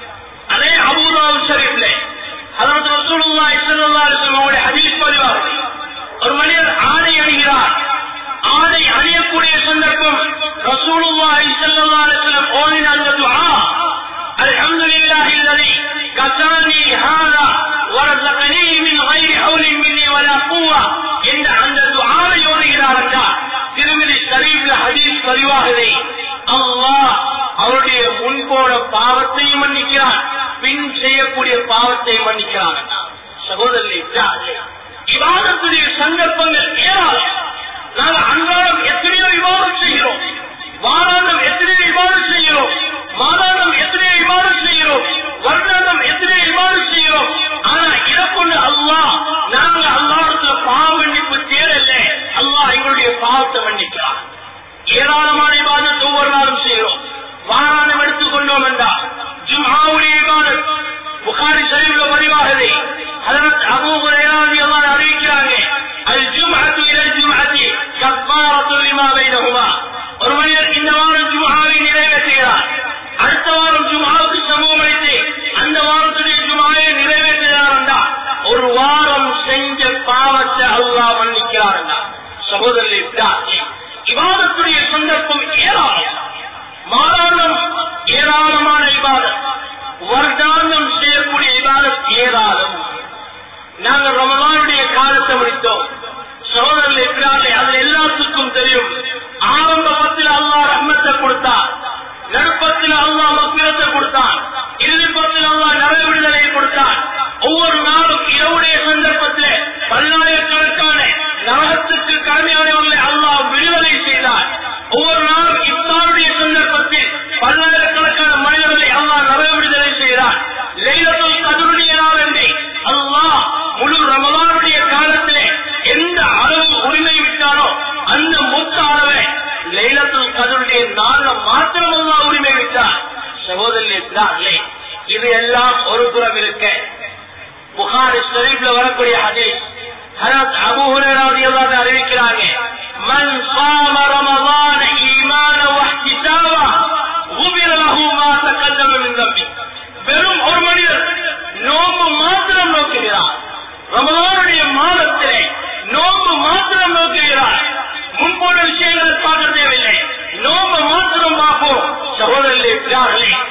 அதே அபூதாவு ஷரீஃப்ல அதற்கு ரசூலுல்லாஹி ஸல்லல்லாஹு அலைஹி வஸல்லம் ஹதீஸ் பதிவாகுது ஒரு மனிதர் ஆடை அணிகிறார் ஆடை அணியக்கூடிய சந்தர்ப்பம் ரசூலுல்லாஹி ஸல்லல்லாஹு அலைஹி வஸல்லம் ஓதின அந்த துஆ அல்ஹம்துலில்லாஹி அல்லதி கசானி ஹாதா ورزقني من غير حول مني ولا قوة என்ற அந்த துஆவை ஓதுகிறார் என்றால் திருமதி ஷரீஃப்ல ஹதீஸ் பதிவாகுது அல்லாஹ் அவருடைய முன்போட பாவத்தையும் மன்னிக்கிறான் பின் செய்யக்கூடிய பாவத்தையும் மன்னிக்கிறான் சகோதரர்களே விவாதத்துடைய சந்தர்ப்பங்கள் ஏராளம் நாங்கள் அன்றாடம் எத்தனையோ விவாதம் செய்கிறோம் வாராந்தம் எத்தனையோ விவாதம் செய்கிறோம் மாதாந்தம் எத்தனையோ விவாதம் செய்கிறோம் வருடாந்தம் எத்தனையோ விவாதம் செய்கிறோம் ஆனா இதை கொண்டு அல்லாஹ் நாங்கள் அல்லாஹத்துல பாவ மன்னிப்பு தேடல அல்லாஹ் எங்களுடைய பாவத்தை மன்னிக்கிறான் ஏராளமான விவாதத்தை ஒவ்வொரு நாளும் செய்கிறோம் வாராந்தம் எடுத்துக்கொண்டோம் என்றால் ஜும்ஹாவுடைய விவாதம் புகாரி சரிவுல பதிவாகுது அதற்கு அபூ ஹுரைராதி எல்லாம் அறிவிக்கிறாங்க அது ஜும்அத்து இல ஜும்அத்தி கஃபாரத்து லிமா பைனஹுமா ஒரு மனிதர் இந்த வாரம் ஜும்ஆவை நிறைவேற்றுகிறார் அடுத்த வாரம் ஜும்ஆவுக்கு சமூகம் அளித்து அந்த வாரத்துடைய ஜும்ஆவை நிறைவேற்றுகிறார் என்றால் ஒரு வாரம் செஞ்ச பாவத்தை அல்லாஹ் மன்னிக்கிறார் என்றார் சகோதரர்களே இவாதத்துடைய சந்தர்ப்பம் ஏராளம் மாதாந்தம் ஏராளமான இபாதத் வருடாந்தம் செய்யக்கூடிய இபாதத் ஏராளம் நாங்கள் ரமலானுடைய காலத்தை முடித்தோம் சகோதரர்கள் இருக்கிறார்களே அது எல்லாத்துக்கும் தெரியும் ஆரம்ப பத்தில் அல்லாஹ் ரஹ்மத்தை கொடுத்தார் நடுப்பத்தில் அல்லாஹ் மக்கிரத்தை கொடுத்தான் இறுதி பத்தில் அல்லாஹ் நிறைய விடுதலையை கொடுத்தான் ஒவ்வொரு நாளும் இரவுடைய சந்தர்ப்பத்தில் பல்லாயிரக்கணக்கான நரகத்துக்கு கடமையானவர்களை அல்லாஹ் விடுதலை செய்தார் ஒவ்வொரு நாளும் இஃப்தாருடைய சந்தர்ப்பத்தில்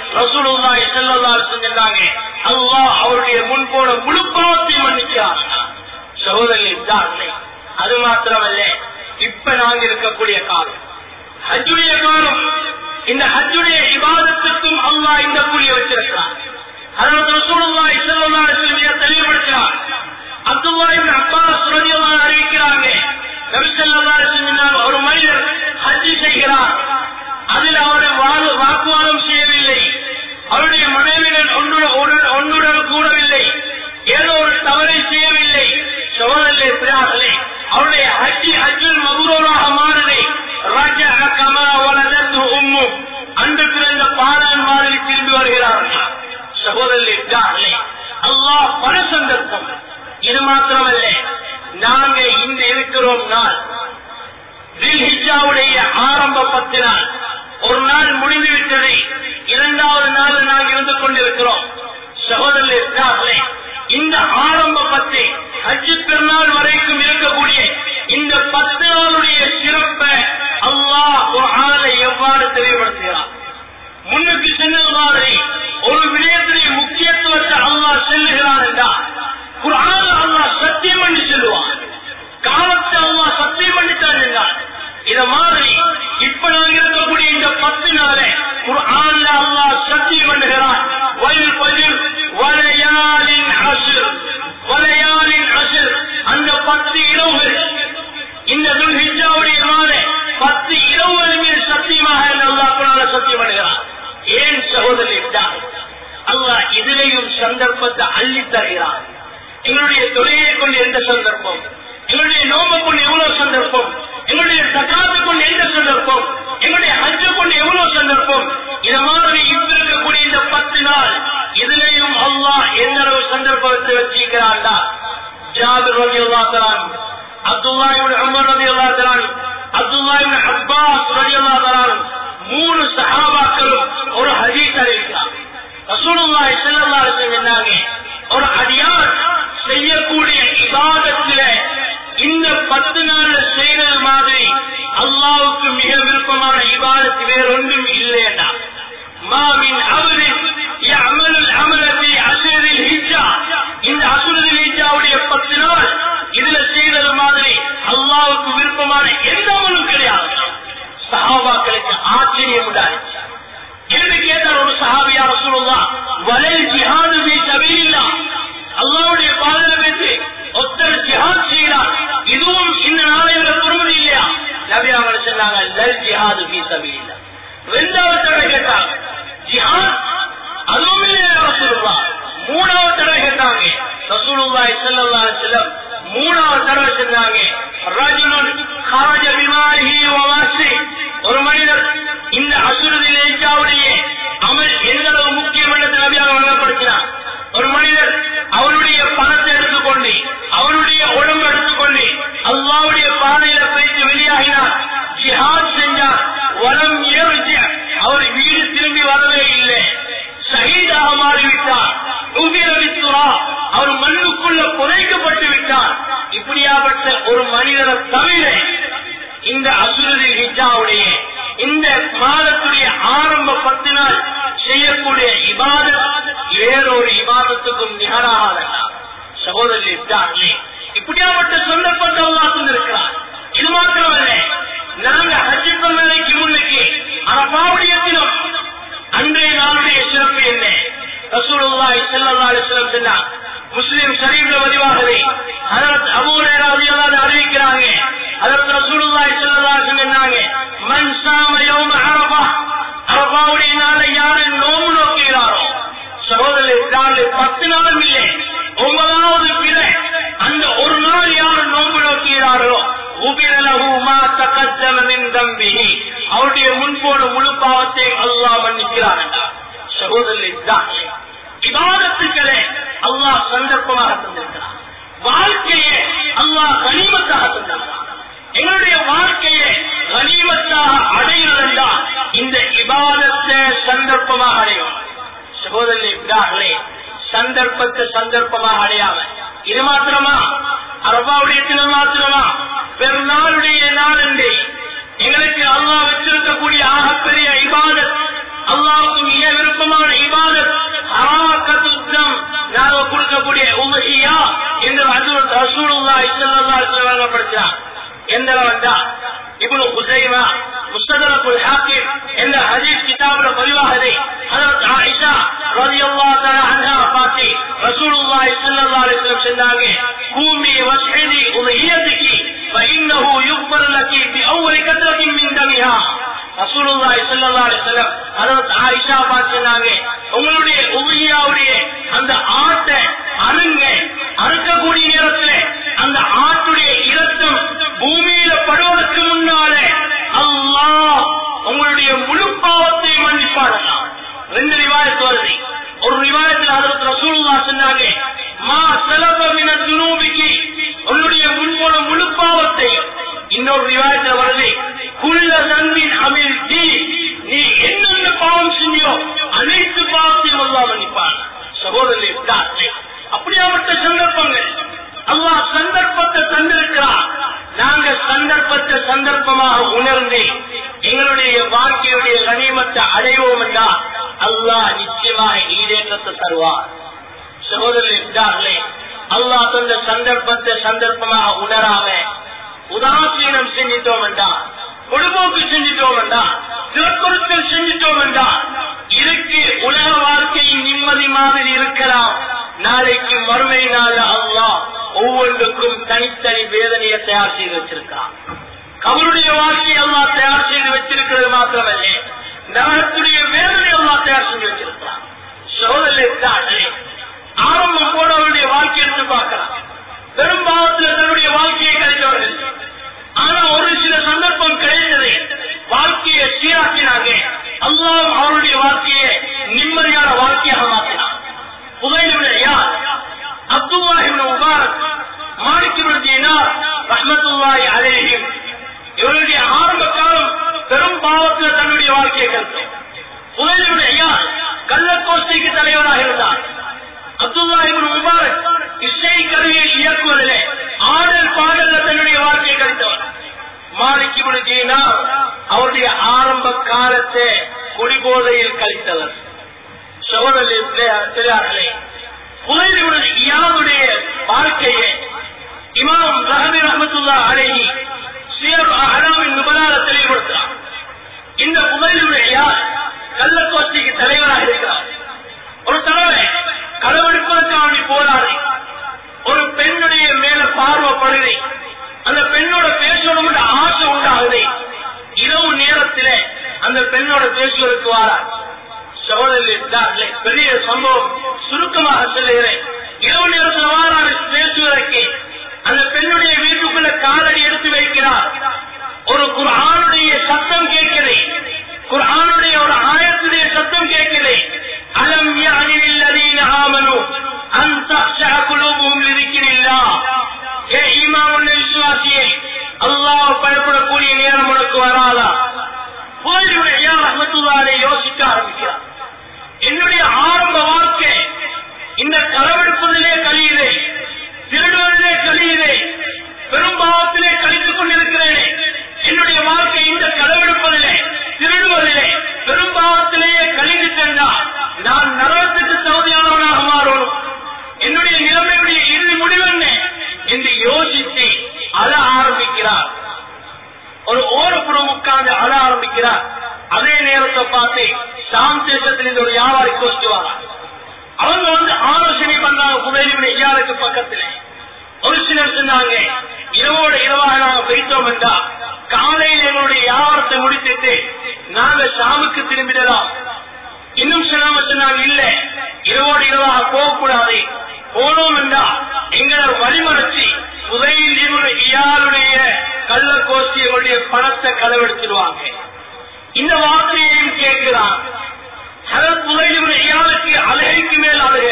ரசூலுல்லாஹி ஸல்லல்லாஹு அலைஹி வஸல்லம் சொன்னாங்க அல்லாஹ் அவருடைய முன் போன முழு பாவத்தையும் மன்னிச்சார் சகோதரி இதார்களே அது மாத்திரமல்ல இப்ப நாங்க இருக்கக்கூடிய காலம் ஹஜ்ஜுடைய காலம் இந்த ஹஜ்ஜுடைய இபாதத்துக்கும் அல்லாஹ் இந்த கூலிய வச்சிருக்கிறார் அதற்கு ரசூலுல்லாஹி ஸல்லல்லாஹு அலைஹி வஸல்லம் தெளிவுபடுத்தினார் அப்துல்லாஹ் இப்னு அப்பாஸ் ரலியல்லாஹு அறிவிக்கிறாங்க நபி ஸல்லல்லாஹு அலைஹி வஸல்லம் ஒரு மனிதர் ஹஜ் செய்கிறார் அதில் அவர் வாழ- வாக்குவாதம் செய்யவில்லை அவருடைய மனைவிகள் ஒன்றுடன் ஒன்றுடன் கூடவில்லை ஏதோ ஒரு தவறை செய்யவில்லை சோழர்களே பிரார்களே அவருடைய ஹஜ்ஜி ஹஜ்ஜுல் மகுரோராக மாறுதை ராஜா கமா வலதத்து உம்மு அன்று பிறந்த பாலான் மாதிரி திரும்பி வருகிறார்கள் சகோதரர்களே பிரார்களே அல்லாஹ் பல சந்தர்ப்பம் இது மாத்திரமல்ல நாங்க இன்று இருக்கிறோம் நாள் தில்ஹிஜாவுடைய ஆரம்ப பத்து நாள் ஒரு நாள் முடிந்து விட்டது இரண்டாவது நாள் நாங்கள் இருந்து கொண்டிருக்கிறோம் சகோதரர்களே பிரார்களே இந்த ஆரம்ப பத்து ஹஜ்ஜு பெருநாள் வரைக்கும் இருக்கக்கூடிய இந்த பத்து நாளுடைய சிறப்பை அல்லாஹ் ஒரு ஆளை எவ்வாறு தெளிவுபடுத்துகிறார் முன்னுக்கு சென்னது மாதிரி ஒரு விடயத்திலே முக்கியத்துவத்தை அல்லாஹ் செல்லுகிறான் என்றால் குரான் அல்லாஹ் சத்தியம் பண்ணி செல்லுவான் காலத்தை அல்லாஹ் சத்தியம் பண்ணித்தான் என்றால் இத மாதிரி இப்ப நாங்க இருக்கக்கூடிய இந்த பத்து நாளே குரான்ல அல்லாஹ் சத்தியம் பண்ணுகிறான் வயல் பதில் வலையாளின் அசுர் வலையாளின் அசுர் அந்த பத்து இரவுகள் இந்த துல்ஹிஜாவுடைய மாத பத்து இரவுகள் மீது சத்தியமாக என்று அல்லாஹ் குரான்ல சத்தியம் பண்ணுகிறான் ஏன் சகோதரி என்றால் அல்லாஹ் இதிலேயும் சந்தர்ப்பத்தை அள்ளி தருகிறான் எங்களுடைய தொழிலை கொண்டு எந்த சந்தர்ப்பம் எங்களுடைய நோம்பை கொண்டு எவ்வளவு சந்தர்ப்பம் எங்களுடைய சக்காத்தை கொண்டு எந்த சந்தர்ப்பம் எங்களுடைய ஹஜ்ஜ கொண்டு எவ்வளவு சந்தர்ப்பம் இது மாதிரி இப்ப இருக்கக்கூடிய இந்த பத்து நாள் இதுலயும் அல்லாஹ் எந்த அளவு சந்தர்ப்பத்தை வச்சிருக்கிறான்டா ஜாபிர் ரவி அல்லா அப்துல்லா இப்னு உமர் ரவி அல்லா அப்துல்லா இப்னு அப்பாஸ் ரவி அல்லா மூணு சஹாபாக்களும் ஒரு ஹதீஸ் அறிவிக்கிறார் ரசூலுல்லாஹி ஸல்லல்லாஹு அலைஹி வஸல்லம் சொன்னாங்க ஒரு அடியார் செய்யக்கூடிய இபாதத்தில இந்த பத்து நாள்ல செய்யறது மாதிரி அல்லாஹ்வுக்கு மிக விருப்பமான இபாதத்து வேற ஒன்றும் இல்லையடா மாமின் அவரின் يعمل العمل في عشر الهجة இந்த அசுரல் ஹிஜ்ஜாவுடைய பத்து நாள் இதுல செய்தது மாதிரி அல்லாஹ்வுக்கு விருப்பமான எந்த அமலும் கிடையாது சஹாபாக்களுக்கு ஆச்சரியம் உண்டாச்சு என்று கேட்டார் ஒரு சஹாபியா ரசூலுல்லாஹ் வலைல் ஜிஹாது ஃபீ சபீலில்லாஹ் அல்லாஹ்வுடைய பாதையில வைத்து ஒருத்தர் ஜிஹாத் செய்கிறார் இதுவும் இந்த நாளையில பொறுமதி இல்லையா நபி அவங்க சொன்னாங்க லல் ஜிஹாது ஃபீ சபீலில்லாஹ் ரெண்டாவது தடவை கேட்டாங்க ஜிஹாத் அதுவும் இல்லையா ரசூலுல்லாஹ் மூணாவது தடவை கேட்டாங்க ரசூலுல்லாஹி ஸல்லல்லாஹு அலைஹி வஸல்லம் மூணாவது தடவை சொன்னாங்க ரஜுலுன் خرج بماله وماله ஒரு மனிதர் இந்த அசுரதில் இஜாவுடைய அமல் எந்த அளவு முக்கியம் என்று நபியாக வழங்கப்படுத்தினார் ஒரு மனிதர் அவருடைய பணத்தை எடுத்துக்கொண்டு அவருடைய உடம்பு எடுத்துக்கொண்டு அல்லாவுடைய பாதையில போயிட்டு வெளியாகினார் ஜிஹாத் செஞ்சார் வலம் ஏறிச்சு அவர் வீடு திரும்பி வரவே இல்லை ஷஹீதாக மாறிவிட்டார் உகிரவித்துரா அவர் மண்ணுக்குள்ள புதைக்கப்பட்டு விட்டார் இப்படியாப்பட்ட ஒரு மனிதரை தவிர இந்த அசுரதி ஹிஜாவுடைய இந்த மாதத்துடைய ஆரம்ப பத்து நாள் செய்யக்கூடிய இபாதத் வேறொரு இபாதத்துக்கும் நிகராகாதல்ல சகோதரி இப்தார்களே இப்படியாப்பட்ட சந்தர்ப்பத்தை அல்லாஹ் தந்திருக்கிறார் இது மாத்திரமல்ல நாங்க ஹஜ் பண்ணதைக்கு முன்னுக்கு அரபாவுடைய தினம் அன்றைய நாளுடைய சிறப்பு என்ன ரசூலுல்லாஹி ஸல்லல்லாஹு அலைஹி வஸல்லம் சொன்னார் முஸ்லிம் ஷரீஃப்ல பதிவாகவே ஹஜரத் அபூ ஹுரைரா ரலியல்லாஹு அன்ஹு அறிவிக்கிறாங்க ஹஜரத் ரசூலுல்லாஹி ஸல்லல்லாஹு அலைஹி வஸல்லம் சொன்னாங்க மன் சாம யௌம அரஃபா அரஃபாவுடைய நாளை யாரு நோம்பு நோக்குகிறாரோ சகோதரர்களே பத்து நாளும் இல்லை ஒன்பதாவது பிற அந்த ஒரு நாள் யார் நோன்பு நோக்குகிறார்களோ உபிரலகு மா தகத்தம மின் தம்பிஹி அவருடைய முன்போடு முழு பாவத்தை அல்லாஹ் மன்னிக்கிறார் என்றார் சகோதரர்களே இபாதத்துக்களே அல்லாஹ் சந்தர்ப்பமாக தந்திருக்கிறார் வாழ்க்கையை அல்லாஹ் கனிமத்தாக தந்திருக்கிறார் எங்களுடைய வாழ்க்கையை கனிமத்தாக அடைகிறதா இந்த இபாதத்தை சந்தர்ப்பமாக அடையும் சகோதரர்களே பிதார்களே சந்தர்ப்பத்தை சந்தர்ப்பமாக அடையாம இது மாத்திரமா அரபாவுடைய தினம் மாத்திரமா பெருநாளுடைய நாள் என்று எங்களுக்கு அல்லாஹ் வச்சிருக்கக்கூடிய ஆகப்பெரிய இபாதத் அல்லாவுக்கு மிக விருப்பமான எந்த அளவுண்டா இப்னு குசைமா முஸ்ததரக்குல் ஹாக்கிம் என்ற ஹதீஸ் கிதாபுல பதிவாகுது ஹஜரத் ஆயிஷா ரலியல்லாஹு தஆலா அன்ஹா பார்த்து ரசூலுல்லாஹி ஸல்லல்லாஹு அலைஹி வஸல்லம் சொன்னாங்க கூமி வஸ்ஹிதி உலஹியதிகி فإنه يغفر لك بأول كثرة من دمها ரசூலுல்லாஹி ஸல்லல்லாஹு அலைஹி வஸல்லம் ஹஜரத் ஆயிஷா பார்த்து சொன்னாங்க உங்களுடைய உலகியாவுடைய அந்த ஆட்டை அருங்க அறுக்கக்கூடிய நேரத்தில் அந்த ஆட்டுடைய இரத்தம் பூமியில படுவதற்கு முன்னாலே அல்லாஹ் உங்களுடைய முழு பாவத்தை மன்னிப்பாடலாம் ரெண்டு ரிவாயத்து வருது ஒரு ரிவாயத்தில் அதற்கு ரசூலுல்லா சொன்னாங்க மா செலவின துனூபிக்கு உன்னுடைய முன்போன முழு பாவத்தை இன்னொரு ரிவாயத்தில் வருது குள்ள நன்பின் அமில் தீ நீ என்னென்ன பாவம் செஞ்சியோ அனைத்து பாவத்தையும் அல்லா மன்னிப்பான் சகோதரி அப்படியாப்பட்ட சந்தர்ப்பங்கள் அல்லாஹ் சந்தர்ப்பத்தை தந்திருக்கிறார் நாங்க சந்தர்ப்பத்தை சந்தர்ப்பமாக உணர்ந்து எங்களுடைய வாழ்க்கையுடைய கனிமத்தை அடைவோம் என்றால் அல்லாஹ் நிச்சயமாக ஈடேற்றத்தை தருவார் சகோதரர்களே அல்லாஹ் தந்த சந்தர்ப்பத்தை சந்தர்ப்பமாக உணராம உதாசீனம் செஞ்சிட்டோம் என்றா பொழுதுபோக்கு செஞ்சிட்டோம் என்றா சிறப்பொருட்கள் செஞ்சிட்டோம் என்றா இருக்கு உலக வாழ்க்கையின் நிம்மதி மாதிரி இருக்கலாம் நாளைக்கு மறுமை நாள் அல்லாஹ் ஒவ்வொன்றுக்கும் தனித்தனி வேதனையை தயார் செய்து வச்சிருக்கான் கவருடைய வாழ்க்கையை எல்லாம் தயார் செய்து வச்சிருக்கிறது மாத்திரமல்ல நரகத்துடைய வேதனை எல்லாம் தயார் செஞ்சு வச்சிருக்கிறான் சோதனை ஆரம்பம் போல அவருடைய வாழ்க்கை எடுத்து பார்க்கலாம் பெரும்பாலத்தில் தன்னுடைய வாழ்க்கையை கழித்தவர்கள் ஆனா ஒரு சில சந்தர்ப்பம் கிடைத்தது வாழ்க்கையை சீராக்கினாங்க அல்லாம் அவருடைய வாழ்க்கையை நிம்மதியான வாழ்க்கையாக மாற்றினான் புகையிலுடைய யார் அப்துல்லாஹிபின் முபாரக் மாணிக்கிபின் தீனார் ரஹ்மத்துல்லாஹி அலைஹிம் இவருடைய ஆரம்ப காலம் பெரும் பாவத்தில் தன்னுடைய வாழ்க்கையை கருத்தோம் புகையிலுடைய யார் கள்ளக்கோஷ்டிக்கு தலைவராக இருந்தார் அப்துல்லாஹிபின் முபாரக் இசை கருவியை இயக்குவதிலே ஆடல் பாடல தன்னுடைய வாழ்க்கையை கழித்தவர் மாலிக்கிபின் தீனார் அவருடைய ஆரம்ப காலத்தை குடிபோதையில் கழித்தவர் சகோதரர்களே புகையிலுடைய இயாவுடைய வாழ்க்கையை இமாம் ரஹபி ரஹமத்துல்லா அழகி சியர் அடாவின் நுபலால தெளிவுபடுத்துறார் இந்த புகையிலுடைய யார் கள்ளக்கோஷ்டிக்கு தலைவராக இருக்கிறார் ஒரு தடவை களவெடுப்பதற்காக போராடி ஒரு பெண்ணுடைய மேல பார்வைப்படுது அந்த பெண்ணோட பேசணும் ஆசை உண்டாகுது இரவு நேரத்தில் அந்த பெண்ணோட பேசுவதற்கு வாரா சகோதரி பெரிய சம்பவம் சுருக்கமாக சொல்லுகிறேன் இரவு நேரத்தில் வாராறு பேசுவதற்கு அந்த பெண்ணுடைய வீட்டுக்குள்ள காலடி எடுத்து வைக்கிறார் ஒரு குரானுடைய சத்தம் கேட்குது குரானுடைய ஒரு ஆயத்துடைய சத்தம் கேட்குது அலம் யானில் அலீன ஆமனு அந்த குலூபும் இருக்கிறில்லா ஏ ஈமாவுள்ள விசுவாசியே அல்லாஹ் பயப்படக்கூடிய நேரம் உனக்கு வராதா கோயிலுடைய ஐயா ரஹமத்துல்லாரை யோசிக்க ஆரம்பிக்கிறார் என்னுடைய ஆரம்ப வாழ்க்கை இந்த களவெடுப்பதிலே கழியுதே திருடுவதிலே கழியுதே பெரும்பாவத்திலே கழித்துக் கொண்டிருக்கிறேனே என்னுடைய வாழ்க்கை இந்த களவெடுப்பதிலே திருடுவதிலே பெரும்பாவத்திலேயே கழிந்து சென்றால் நான் நரகத்துக்கு தகுதியானவனாக மாறணும் என்னுடைய நிலைமையுடைய இறுதி முடிவென்ன என்று யோசித்து அழ ஆரம்பிக்கிறார் ஒரு ஓரப்புறம் உட்கார்ந்து அழ ஆரம்பிக்கிறார் அதே நேரத்தை பார்த்து சாம் தேசத்திலிருந்து ஒரு வியாபாரி கோஷ்டி வரார் அவங்க வந்து ஆலோசனை பண்றாங்க புதையிலுடைய ஐயாருக்கு பக்கத்துல ஒரு சிலர் சொன்னாங்க இரவோட இரவாக நாங்க போயிட்டோம் என்றா காலையில் எங்களுடைய வியாபாரத்தை முடித்துட்டு நாங்க சாமுக்கு திரும்பிடலாம் இன்னும் சொல்லாம சொன்னாங்க இல்ல இரவோடு இரவாக போகக்கூடாது போனோம் என்றா எங்களை வழிமறைச்சு புதையில் இயாருடைய கள்ள கோஷ்டி எங்களுடைய பணத்தை களவெடுத்துடுவாங்க இந்த வார்த்தையையும் கேட்கிறான் அதன் புதையில் இயாளுக்கு அழகைக்கு மேல் அழுக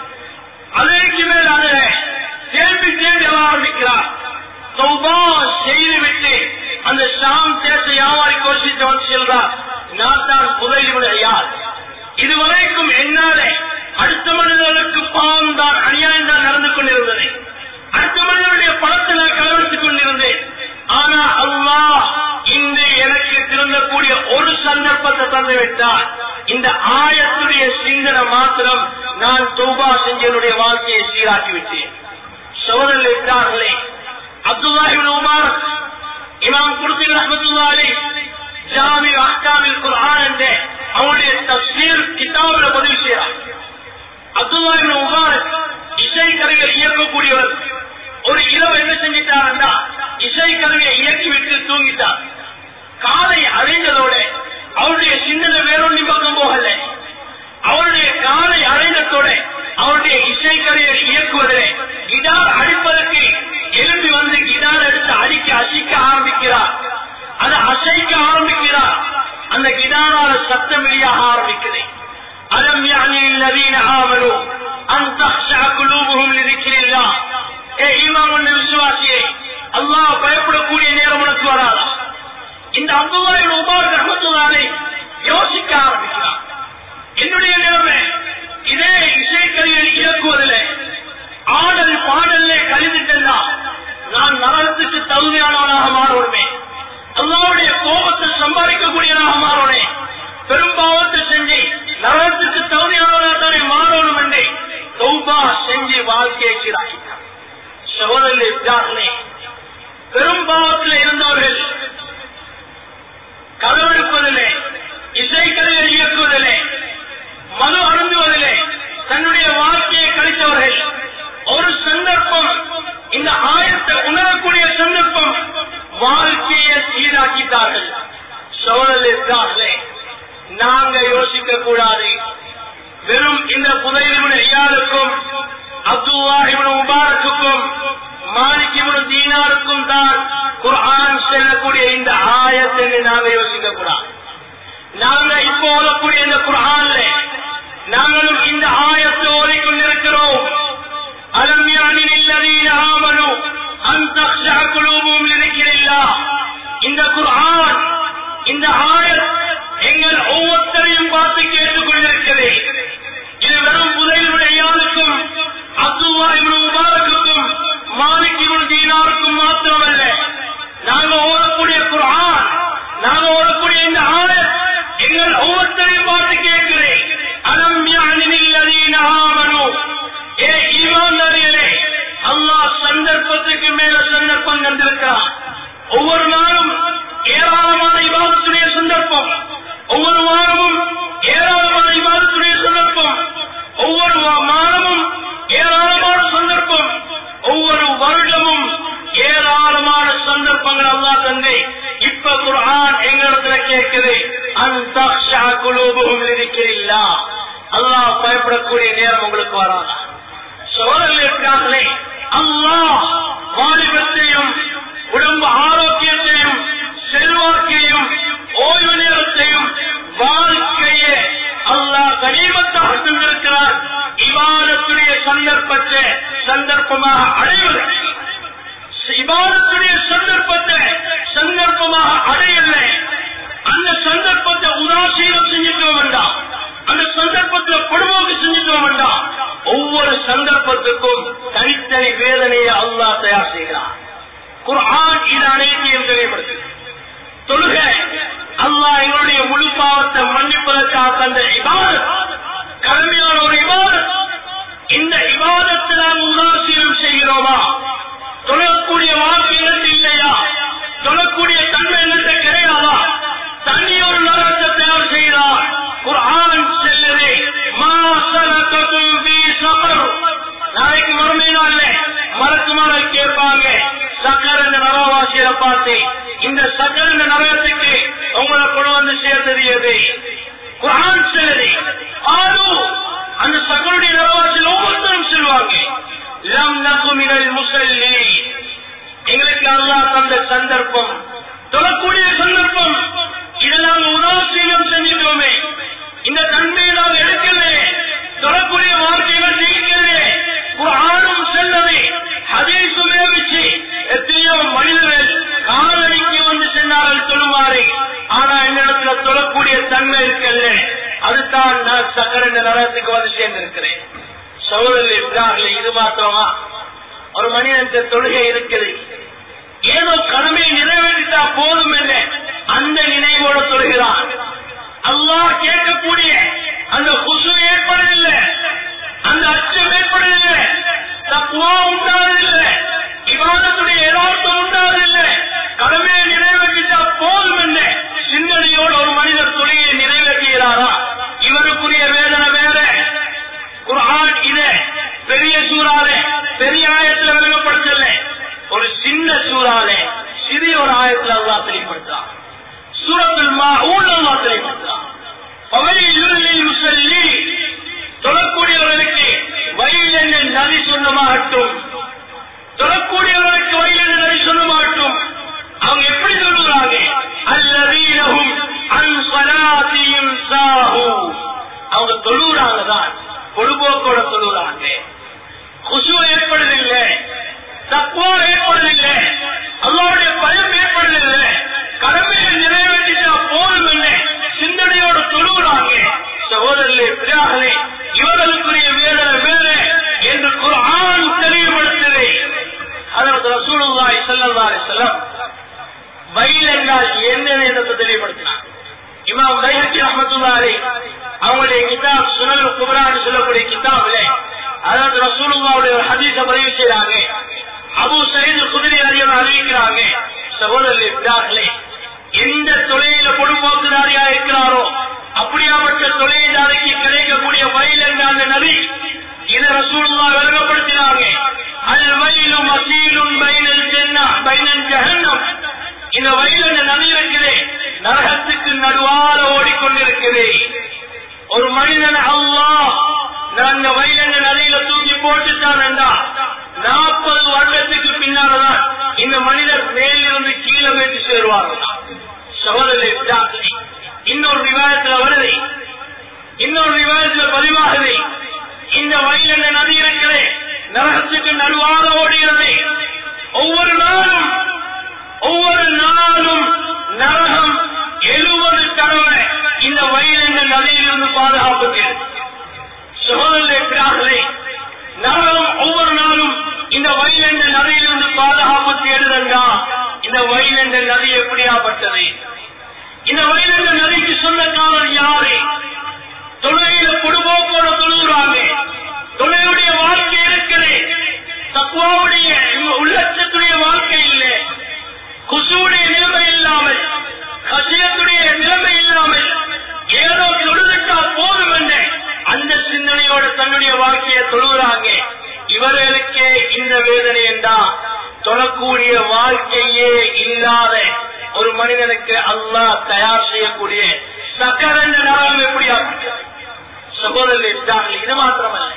அழகைக்கு மேல் அழுக தேம்பி தேம்பி அழ ஆரம்பிக்கிறார் சௌபா செய்து விட்டு அந்த ஷாம் தேச வியாபாரி கோஷித்து வந்து செல்றார் நான் தான் புதையில் யார் இதுவரைக்கும் என்னாலே அடுத்த மனிதர்களுக்கு பாவம் தான் அநியாயம் தான் நடந்து கொண்டிருந்தது அடுத்த மனிதனுடைய பணத்தை நான் களவெடுத்துக் கொண்டிருந்தேன் ஆனா அல்லா இன்று எனக்கு திருந்தக்கூடிய ஒரு சந்தர்ப்பத்தை தந்து விட்டார் இந்த ஆயத்துடைய சிந்தனை மாத்திரம் நான் தௌபா செஞ்சனுடைய வாழ்க்கையை சீராக்கி விட்டேன் சோதரில் இருக்கிறார்களே அப்துல்லாஹிபின் உமார் இமாம் குர்சி ரஹமத்துல்லாஹி ஜாமி அஹ்காமில் குர்ஆன் என்ற அவருடைய தஃசீர் கிதாபில் பதிவு செய்கிறார் அப்துல்லாஹிபின் உமார் இசை கருவியை இயக்கக்கூடியவர் ஒரு இரவு என்ன செஞ்சிட்டாருன்னா இசை கருவியை இயக்கிவிட்டு தூங்கிட்டார் காலை அடைந்ததோட அவருடைய சிந்தனை வேறொன்றி பக்கம் போகல அவருடைய காலை அடைந்ததோட அவருடைய இசை கருவியை இயக்குவதிலே கிடார் அடிப்பதற்கு எழுப்பி வந்து கிடார் எடுத்து அடிக்க அசிக்க ஆரம்பிக்கிறார் அதை அசைக்க ஆரம்பிக்கிறார் அந்த கிடாரால சத்தம் வெளியாக ஆரம்பிக்குது அலம் يعني الذين آمنوا أن تخشع قلوبهم لذكر الله ஏ ஈமான் கொண்ட விசுவாசியே அல்லாஹ் பயப்படக்கூடிய நேரம் உனக்கு வராதா இந்த அப்துல்லாஹின் உபார் ரஹமத்துல்லாலே யோசிக்க ஆரம்பிக்கிறார் என்னுடைய நிலைமை இதே இசைக்கருவியை இயக்குவதில் ஆடல் பாடல்ல கழிந்துட்டா நான் நரகத்துக்கு தகுதியானவனாக மாறுவனே அல்லாவுடைய கோபத்தை சம்பாதிக்கக்கூடியவனாக மாறுவனே பெரும்பாவத்தை செஞ்சு நரகத்துக்கு தகுதியானவனாக தானே மாறணும் என்று தௌபா செஞ்சு வாழ்க்கையை சீராக்கிட்டார் சகோதரர்கள் இருக்கிறார்களே பெரும்பாவத்தில் இருந்தவர்கள் கதவெடுப்பதிலே இசைக்கருவியை இயக்குவதிலே மது அருந்துவதிலே தன்னுடைய வாழ்க்கையை கழித்தவர்கள் ஒரு சந்தர்ப்பம் இந்த ஆயத்தை உணரக்கூடிய சந்தர்ப்பம் வாழ்க்கையை சீராக்கிட்டார்கள் சோழல் இருக்கிறார்களே நாங்க யோசிக்க கூடாது வெறும் இந்த புதையிலிவன் ஐயாருக்கும் அப்துல்லாஹிபின் முபாரக்குக்கும் மாலிகிபின் தீனாருக்கும் தான் குர்ஆன் செல்லக்கூடிய இந்த ஆயத்தை நாங்க யோசிக்க கூடாது நாங்க இப்போ ஓதக்கூடிய இந்த குர்ஆன்ல நாங்களும் இந்த ஆயத்தை ஓதிக்கொண்டிருக்கிறோம் அலம் யானி லல்லதீன ஆமனு அன் தக்ஷா குலூபுஹும் லிذிக்ரில்லாஹ் இந்த குர்ஆன் இந்த ஆயத் எங்கள் ஒவ்வொருத்தரையும் பார்த்து கேட்டுக் கொண்டிருக்கிறது இது வெறும் புதையிலுடைய யாருக்கும் அப்துல்லா இப்னு முபாரக்குக்கும் மாலிக் இப்னு தீனாருக்கும் மாத்திரமல்ல நாங்க ஓதக்கூடிய குர்ஆன் நாங்க ஓதக்கூடிய இந்த ஆயத் எங்கள் ஒவ்வொருத்தரையும் பார்த்து கேட்கிறேன் அலம் யானில்லதீன ஆமனு ஏ ஈமான்தாரிகளே அல்லாஹ் சந்தர்ப்பத்துக்கு மேல சந்தர்ப்பம் தந்திருக்கிறான் ஒவ்வொரு நாளும் ஏராளமான இவாதத்துடைய சந்தர்ப்பம் ஒவ்வொரு வாரமும் ஏராளமான இவாதத்துடைய சந்தர்ப்பம் ஒவ்வொரு வா- மாதமும் ஏராளமான சந்தர்ப்பம் ஒவ்வொரு வருடமும் ஏராளமான சந்தர்ப்பங்கள் அல்லா தந்து இப்ப குர்ஆன் எங்களிடத்துல கேட்குது அந்த குலூபும் இருக்கிறீங்களா அல்லாஹ் பயப்படக்கூடிய நேரம் உங்களுக்கு வராதா சோழர்கள் இருக்கிறார்களே அல்லாஹ் வாலிபத்தையும் உடம்பு ஆரோக்கியத்தையும் செல்வாக்கையும் ஓய்வு நேரத்தையும் வாழ்க்கையை அல்லாஹ் கனிமத்தாக தந்திருக்கிறார் இவாதத்துடைய சந்தர்ப்பத்தை சந்தர்ப்பமாக அடைவதற்கு இபாதத்துடைய சந்தர்ப்பத்தை சந்தர்ப்பமாக அடையல அந்த சந்தர்ப்பத்தை உதாசீனம் செஞ்சுக்க வேண்டாம் அந்த சந்தர்ப்பத்தில் பொடுவோக்கு செஞ்சுக்க வேண்டாம் ஒவ்வொரு சந்தர்ப்பத்துக்கும் தனித்தனி வேதனையை அல்லாஹ் தயார் செய்கிறார் குர்ஆன் இது அனைத்தையும் தெளிவுபடுத்துகிறது தொழுகை அல்லாஹ் எங்களுடைய முழு பாவத்தை மன்னிப்பதற்காக தந்த இபாதத் கடுமையான ஒரு இபாதத் இந்த இபாதத்தை நாம் உதாசீனம் செய்கிறோமா தொழக்கூடிய வாழ்க்கை எங்களுக்கு இல்லையா தொழக்கூடிய தன்மை எங்களுக்கு கிடையாதா தனி ஒரு நரகத்தை தயார் செய்கிறார் குர்ஆன் செல்லுது மா சலகதும் ஃபீ ஸகர் நாளைக்கு மறுமை நாள்ல மறக்குமாறு கேட்பாங்க சக்கர் இந்த நரவாசியை பார்த்து இந்த சக்கர் இந்த நரகத்துக்கு உங்களை கொண்டு வந்து சேர்த்தது எது குர்ஆன் செல்லுது ஆறு அந்த சக்கருடைய நரவாசியில் ஒவ்வொருத்தரும் செல்வாங்க லம் நகுமினல் முசல்லி எங்களுக்கு அல்லாஹ் தந்த சந்தர்ப்பம் தொழக்கூடிய சந்தர்ப்பம் இதை நாங்கள் உதாசீனம் செஞ்சுக்கிறோமே இந்த தன்மையை நாம் எடுக்கவே தொழக்கூடிய வாழ்க்கையில ஜெயிக்கவே ஒரு ஆணும் செல்லவே ஹதீசுமே வச்சு எத்தனையோ மனிதர்கள் காலடிக்கு வந்து சென்றார்கள் தொழுமாறு ஆனா என்னிடத்துல தொழக்கூடிய தன்மை இருக்கல்ல அதுதான் நான் சக்கர இந்த நரகத்துக்கு வந்து சேர்ந்திருக்கிறேன் சகோதரர்கள் இருக்கிறார்கள் இது மாத்திரமா ஒரு மனிதனுக்கு தொழுகை இருக்குது ஏதோ கடமையை நிறைவேற்றிட்டா போதும் என்ற அந்த நினைவோடு தொழுகிறான் அல்லாஹ் கேட்கக்கூடிய அந்த குசு ஏற்படவில்லை அந்த அச்சம் ஏற்படவில்லை தப்புவா உண்டாவதில்லை இவாதத்துடைய ஏதாவது தொழுறாங்க தான் பொழுபோக்கோட தொழுறாங்க குசு ஏற்படுதில்லை தக்குவா ஏற்படுதில்லை அல்லாவுடைய பயம் ஏற்படுதில்லை கடமையை நிறைவேற்றிட்டா போதும் என்ன சிந்தனையோட தொழுகிறாங்க சகோதரர்களே பிரியாகளே இவர்களுக்குரிய வேதனை வேறு என்று குர்ஆன் தெளிவுபடுத்தது அதற்கு ரசூலுல்லாஹி ஸல்லல்லாஹு அலைஹி வஸல்லம் வயல் என்றால் என்ன என்று தெளிவுபடுத்தினார் இமாம் பைஹக்கி ரஹ்மத்துல்லாஹி அலைஹி அவங்களுடைய கிதாப் சுனல் குப்ரான்னு சொல்லக்கூடிய கிதாபிலே அதாவது ரசூலுல்லாவுடைய ஒரு ஹதீஸை பதிவு செய்றாங்க அபு சயீது குதிரை அறியவர் அறிவிக்கிறாங்க சகோதரர்களே பிதார்களே எந்த தொழில பொடுபோக்குதாரியா இருக்கிறாரோ அப்படியாப்பட்ட தொழிலாளிக்கு கிடைக்கக்கூடிய வயல் என்ற அந்த நதி இதை ரசூலுல்லா விளங்கப்படுத்தினாங்க அல் வயலும் அசீலும் பைனல் ஜென்னா பைனல் ஜஹன்னம் இந்த வயல் என்ற நதி இருக்குது நரகத்துக்கு நடுவால ஓடிக்கொண்டிருக்குது ஒரு மனிதன் அல்லாஹ் அந்த வயல் என்ற நதியில தூக்கி போட்டுட்டான் என்றா நாற்பது வருடத்துக்கு பின்னால்தான் இந்த மனிதர் மேலிருந்து கீழே போயிட்டு சேருவார்களாம் சகோதரரை விடாதே இன்னொரு விவாதத்துல வருது இன்னொரு விவாதத்துல பதிவாகுது இந்த வயல் என்ற நதி இருக்கிறது நரகத்துக்கு நடுவாக ஓடுகிறது ஒவ்வொரு நாளும் ஒவ்வொரு நாளும் நரகம் எழுபது தடவை இந்த வயல் என்ற நதியிலிருந்து பாதுகாப்புக்கு சகோதரர்களே நரகம் ஒவ்வொரு நாளும் இந்த வயல் என்ற நதியிலிருந்து பாதுகாப்பு தேடுதண்டா இந்த வயல் என்ற நதி எப்படியாப்பட்டது இந்த வயல் என்ற நதிக்கு சொந்தக்காரர் யாரு தொழுகையில பொடுபோக்கோட தொழுகிறாங்க தொழுகையுடைய வாழ்க்கை இருக்குது தக்குவாவுடைய உள்ளச்சத்துடைய வாழ்க்கை இல்லை குசுவுடைய நிலைமை இல்லாமல் கசியத்துடைய நிலைமை இல்லாமல் ஏதோ தொழுதுட்டா போதும் என்ன அந்த சிந்தனையோட தன்னுடைய வாழ்க்கையை தொழுகிறாங்க இவர்களுக்கே இந்த வேதனை என்றா தொழக்கூடிய வாழ்க்கையே இல்லாத ஒரு மனிதனுக்கு அல்லாஹ் தயார் செய்யக்கூடிய சக்கரண்ட நரகம் எப்படியா சகோதரர்கள் இது மாத்திரமல்ல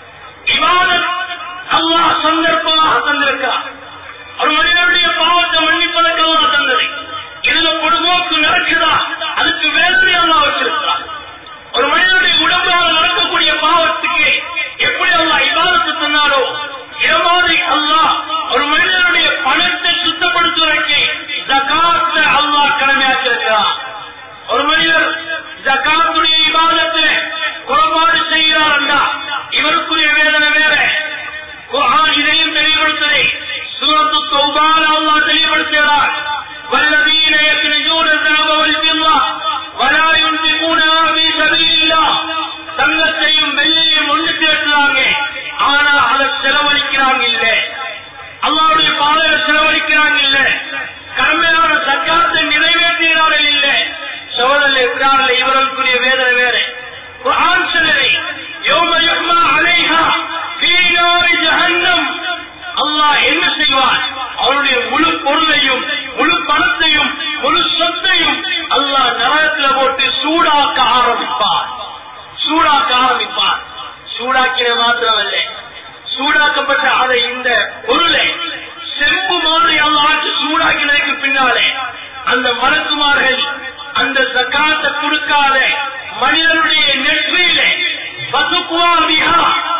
இவாதம் அல்லாஹ் சந்தர்ப்பமாக தந்திருக்கிறார் ஒரு மனிதனுடைய பாவத்தை மன்னிப்பதற்காக தந்தது இதுல பொடுபோக்கு நடக்குதா அதுக்கு வேதனை அல்லா வச்சிருக்கிறார் ஒரு மனிதனுடைய உடம்பால் நடக்கக்கூடிய பாவத்துக்கு எப்படி அல்லா இவாதத்து சொன்னாரோ இது மாதிரி அல்லாஹ் ஒரு மனிதனுடைய பணத்தை சுத்தப்படுத்துவதற்கு ஜகாத்த அல்லாஹ் கடமையாக்கியிருக்கிறார் ஒரு மனிதர் ஜகாத்துடைய இபாதத்தில் குறைபாடு செய்கிறார் என்றா இவருக்குரிய வேதனை வேற குர்ஆன் இதையும் தெளிவுபடுத்ததை சூரத்து தௌபால அல்லாஹ் தெளிவுபடுத்துகிறார் والذين يكنزون الذهب والفضة ولا ينفقونها في سبيل الله தங்கத்தையும் வெள்ளியையும் ஒன்று சேர்க்கிறாங்க ஆனா அதை செலவழிக்கிறாங்க இல்ல அல்லாவுடைய பாதையில செலவழிக்கிறாங்க இல்ல கடமையான சக்காத்தை நிறைவேற்றுகிறார்கள் இல்ல சோதரில் இருக்கிறார்கள் இவர்களுக்குரிய வேதனை வேற குர்ஆன் சொல்லுதை யௌம யுஹ்மா அலைஹா ஃபீ நாரி ஜஹன்னம் அல்லாஹ் என்ன செய்வான் அவருடைய முழு பொருளையும் முழு பணத்தையும் முழு சொத்தையும் அல்லாஹ் நரகத்துல போட்டு சூடாக்க ஆரம்பிப்பார் சூடாக்க ஆரம்பிப்பார் சூடாக்கிற மாத்திரமல்ல சூடாக்கப்பட்ட அதை இந்த பொருளை செம்பு மாதிரி அல்லாஹ் சூடாக்கினதுக்கு பின்னாலே அந்த மலக்குமார்கள் அந்த சக்காத்தை கொடுக்காத மனிதனுடைய நெற்றியிலே பசுக்குவா மிகா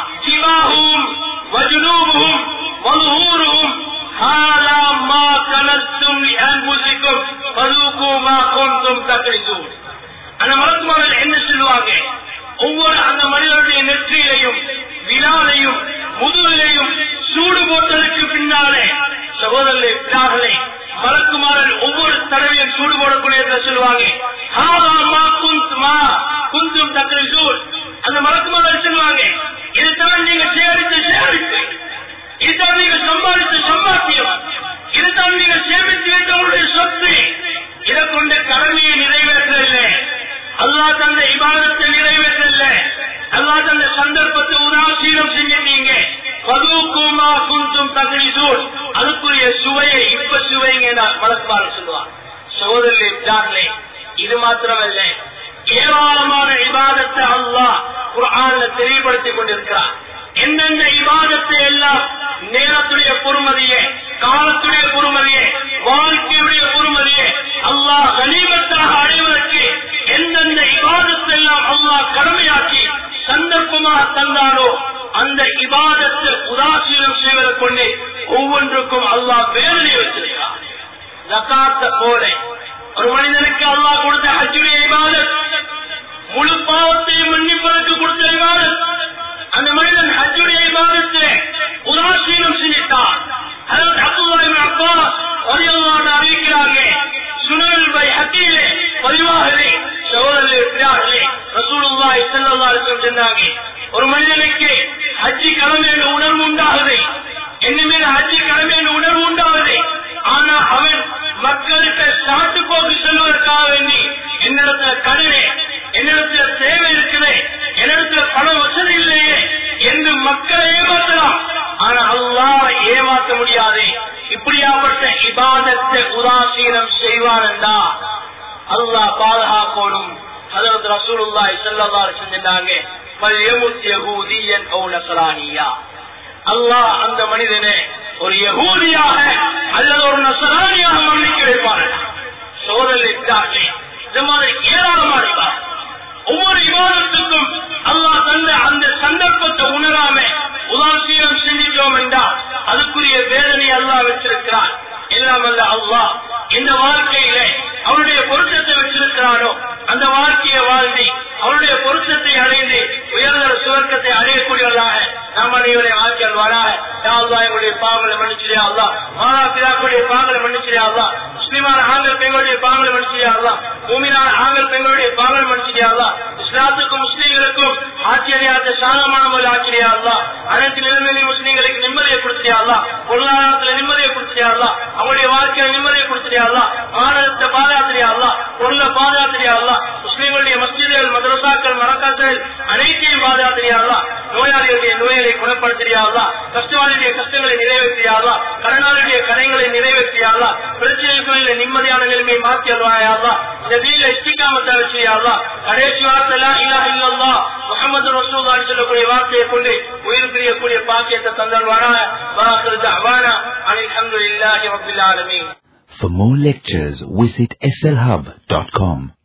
ஜிவாகும் வஜுனூபும் வலுஹூரும் هذا ما كنتم لأنفسكم فذوقوا ما كنتم تكنزون அந்த மலக்குமார்கள் என்ன சொல்லுவாங்க ஒவ்வொரு அந்த மனிதனுடைய நெற்றியிலையும் விழாலையும் முதுகிலையும் சூடு போட்டதற்கு பின்னாலே சகோதரர்களே பிதார்களே மலக்குமாரல் ஒவ்வொரு தடவையும் சூடு போடக்கூடிய சொல்லுவாங்க "ஹாதா மா குந்த் மா குந்தும் தக்ரிசூன்." அந்த மலக்குமாரல் சொல்லுவாங்க இதுதான் நீங்க சேரித்து சேரித்து இதுதான் நீங்க சம்பாதித்த சம்பாத்தியம் இதுதான் நீங்க சேமித்து வைத்தவருடைய சொத்து இதை கொண்ட கடமையை நிறைவேற்றல அல்லா தந்த இபாதத்தை நிறைவேற்றல அல்லா தந்த சந்தர்ப்பத்தை உதாசீனம் செஞ்சிட்டீங்க பதுக்குமா குந்தும் தகரிசூல் அதுக்குரிய சுவையை இப்ப சுவைங்க மலப்பாரு சொல்லுவான் சகோதரர்களே ஜான்லே இது மாத்திரமல்ல ஏராளமான இபாதத்தை அல்லாஹ் குர்ஆன்ல தெளிவுபடுத்திக் கொண்டிருக்கிறார் எந்தெந்த இபாதத்தை எல்லாம் நேரத்துடைய பொறுமதியே காலத்துடைய பொறுமதியே வாழ்க்கையுடைய பொறுமதியே அல்லாஹ் கனிமத்தாக அடைவதற்கு எந்தெந்த இபாதத்தை எல்லாம் அல்லாஹ் கடமையாக்கி அல்லாஹ் தந்தானோ அந்த இபாதத்தை உதாசீனம் செய்வதை கொண்டு ஒவ்வொன்றுக்கும் அல்லாஹ் வேதனை வச்சிருக்கிறான் ஜக்காத்த போல ஒரு மனிதனுக்கு அல்லாஹ் கொடுத்த ஹஜ்ஜுடைய இபாதத் முழு பாவத்தையும் மன்னிப்பதற்கு கொடுத்த இபாதத் அந்த மனிதன் ஹஜ்ஜுடைய இபாதத்தை உதாசீனம் செஞ்சிட்டான் அதற்கு அப்துல்லாஹிபின் அப்பாஸ் ரலியல்லாஹு அறிவிக்கிறாங்க சுனல் பை ஹக்கீலே பதிவாகவே சகோதரர்களே இருக்கிறார்களே ரசூலுல்லாஹி ஸல்லல்லாஹு அலைஹி வஸல்லம் சொன்னாங்க ஒரு மனிதனுக்கு ஹஜ்ஜி கடமை என்ற உணர்வு உண்டாகுது என்ன மேல ஹஜ்ஜி கடமை என்ற உணர்வு உண்டாகுது ஆனா அவன் மக்களுக்கு சாட்டு போக்கு செல்வதற்காக வேண்டி என்னிடத்துல கடனே என்னிடத்துல தேவை இருக்குது என்னிடத்துல பண வசதி இல்லையே என்று மக்களை ஏமாற்றலாம் ஆனா அல்லாஹ் ஏமாற்ற முடியாது இப்படியாப்பட்ட இபாதத்தை உதாசீனம் செய்வானண்டா அல்லாஹ் பாதுகாக்கணும் அதற்கு ரசூலுல்லாஹி ஸல்லல்லாஹு அலைஹி வஸல்லம் சொன்னாங்க ஃபல்யமுத் யஹூதியன் அவு நஸ்ரானியா அல்லாஹ் அந்த மனிதனை ஒரு யகூதியாக அல்லது ஒரு நசரானியாக மன்னிக்க வைப்பார்கள் சோதனை இருக்கிறார்களே இந்த மாதிரி ஏராளமான ஒவ்வொரு விவாதத்துக்கும் அல்லாஹ் தந்த அந்த சந்தர்ப்பத்தை உணராம உதாசீனம் செஞ்சிட்டோம் என்றால் அதுக்குரிய வேதனை அல்லாஹ் வச்சிருக்கிறான் எல்லாம் அல்ல அல்லாஹ் இந்த வாழ்க்கையில அவருடைய பொருத்தத்தை வச்சிருக்கிறானோ அந்த வாழ்க்கையை வாழ்ந்து அவருடைய பொருத்தத்தை அடைந்து உயர்ந்த சுவர்க்கத்தை அடையக்கூடியவர்களாக நாம் அனைவரை ஆட்கள் வராக யாழ்லா எங்களுடைய பாவங்களை மன்னிச்சிரியா அல்லா மாதா பிதாக்களுடைய பாவங்களை மன்னிச்சிரியா அல்லா முஸ்லிமான ஆண்கள் பெண்களுடைய பாவங்களை மன்னிச்சிரியா அல்லா பூமியான ஆண்கள் பெண்களுடைய பாவங்களை மன்னிச்சிரியா அல்லா இஸ்லாத்துக்கும் முஸ்லீம்களுக்கும் ஆச்சரியாத்த சாதமான முறை ஆச்சரியா அல்லா அனைத்து நிலைமையிலும் முஸ்லீம்களுக்கு நிம்மதியை கொடுத்தியா அல்லா பொருளாதாரத்துல நிம்மதியை கொடுத்தியா அல்லா அவங்களுடைய வாழ்க்கையில நிம்மதியை கொடுத்தியா அல்லா மாநிலத்தை பாதுகாத்திரியா அல்லா பொருளை பாதுகாத்திரியா அல்லா முஸ்லீம்களுடைய மஸ்ஜிதுகள் மதரசாக்கள் மரக்காக்கள் அனைத்தையும் பாதுகாத்திரியா அல்லா நோயாளிகளுடைய நோய்களை குணப்படுத்தியா அல்லா கஷ்டவாளியுடைய கஷ்டங்களை நிறைவேற்றியா அல்லா கடனாளியுடைய கடைகளை நிறைவேற்றியா அல்லா பிரச்சனைகளில் நிம்மதியான நிலைமையை மாற்றி அல்வாயா அல்லா இந்த வீல இஷ்டிக்காமத்தை வச்சியா அல்லா கடைசி வார்த்தை லா இலாஹ இல்லல்லாஹ் முஹம்மது ரசூலுல்லாஹி சொல்லக்கூடிய வார்த்தையை கொண்டு உயிர் பிரியக்கூடிய பாக்கியத்தை தந்தல்வானா வாஹிரு தஅவானா அல்ஹம்துலில்லாஹி ரப்பில் ஆலமீன் For more lectures, visit slhub.com.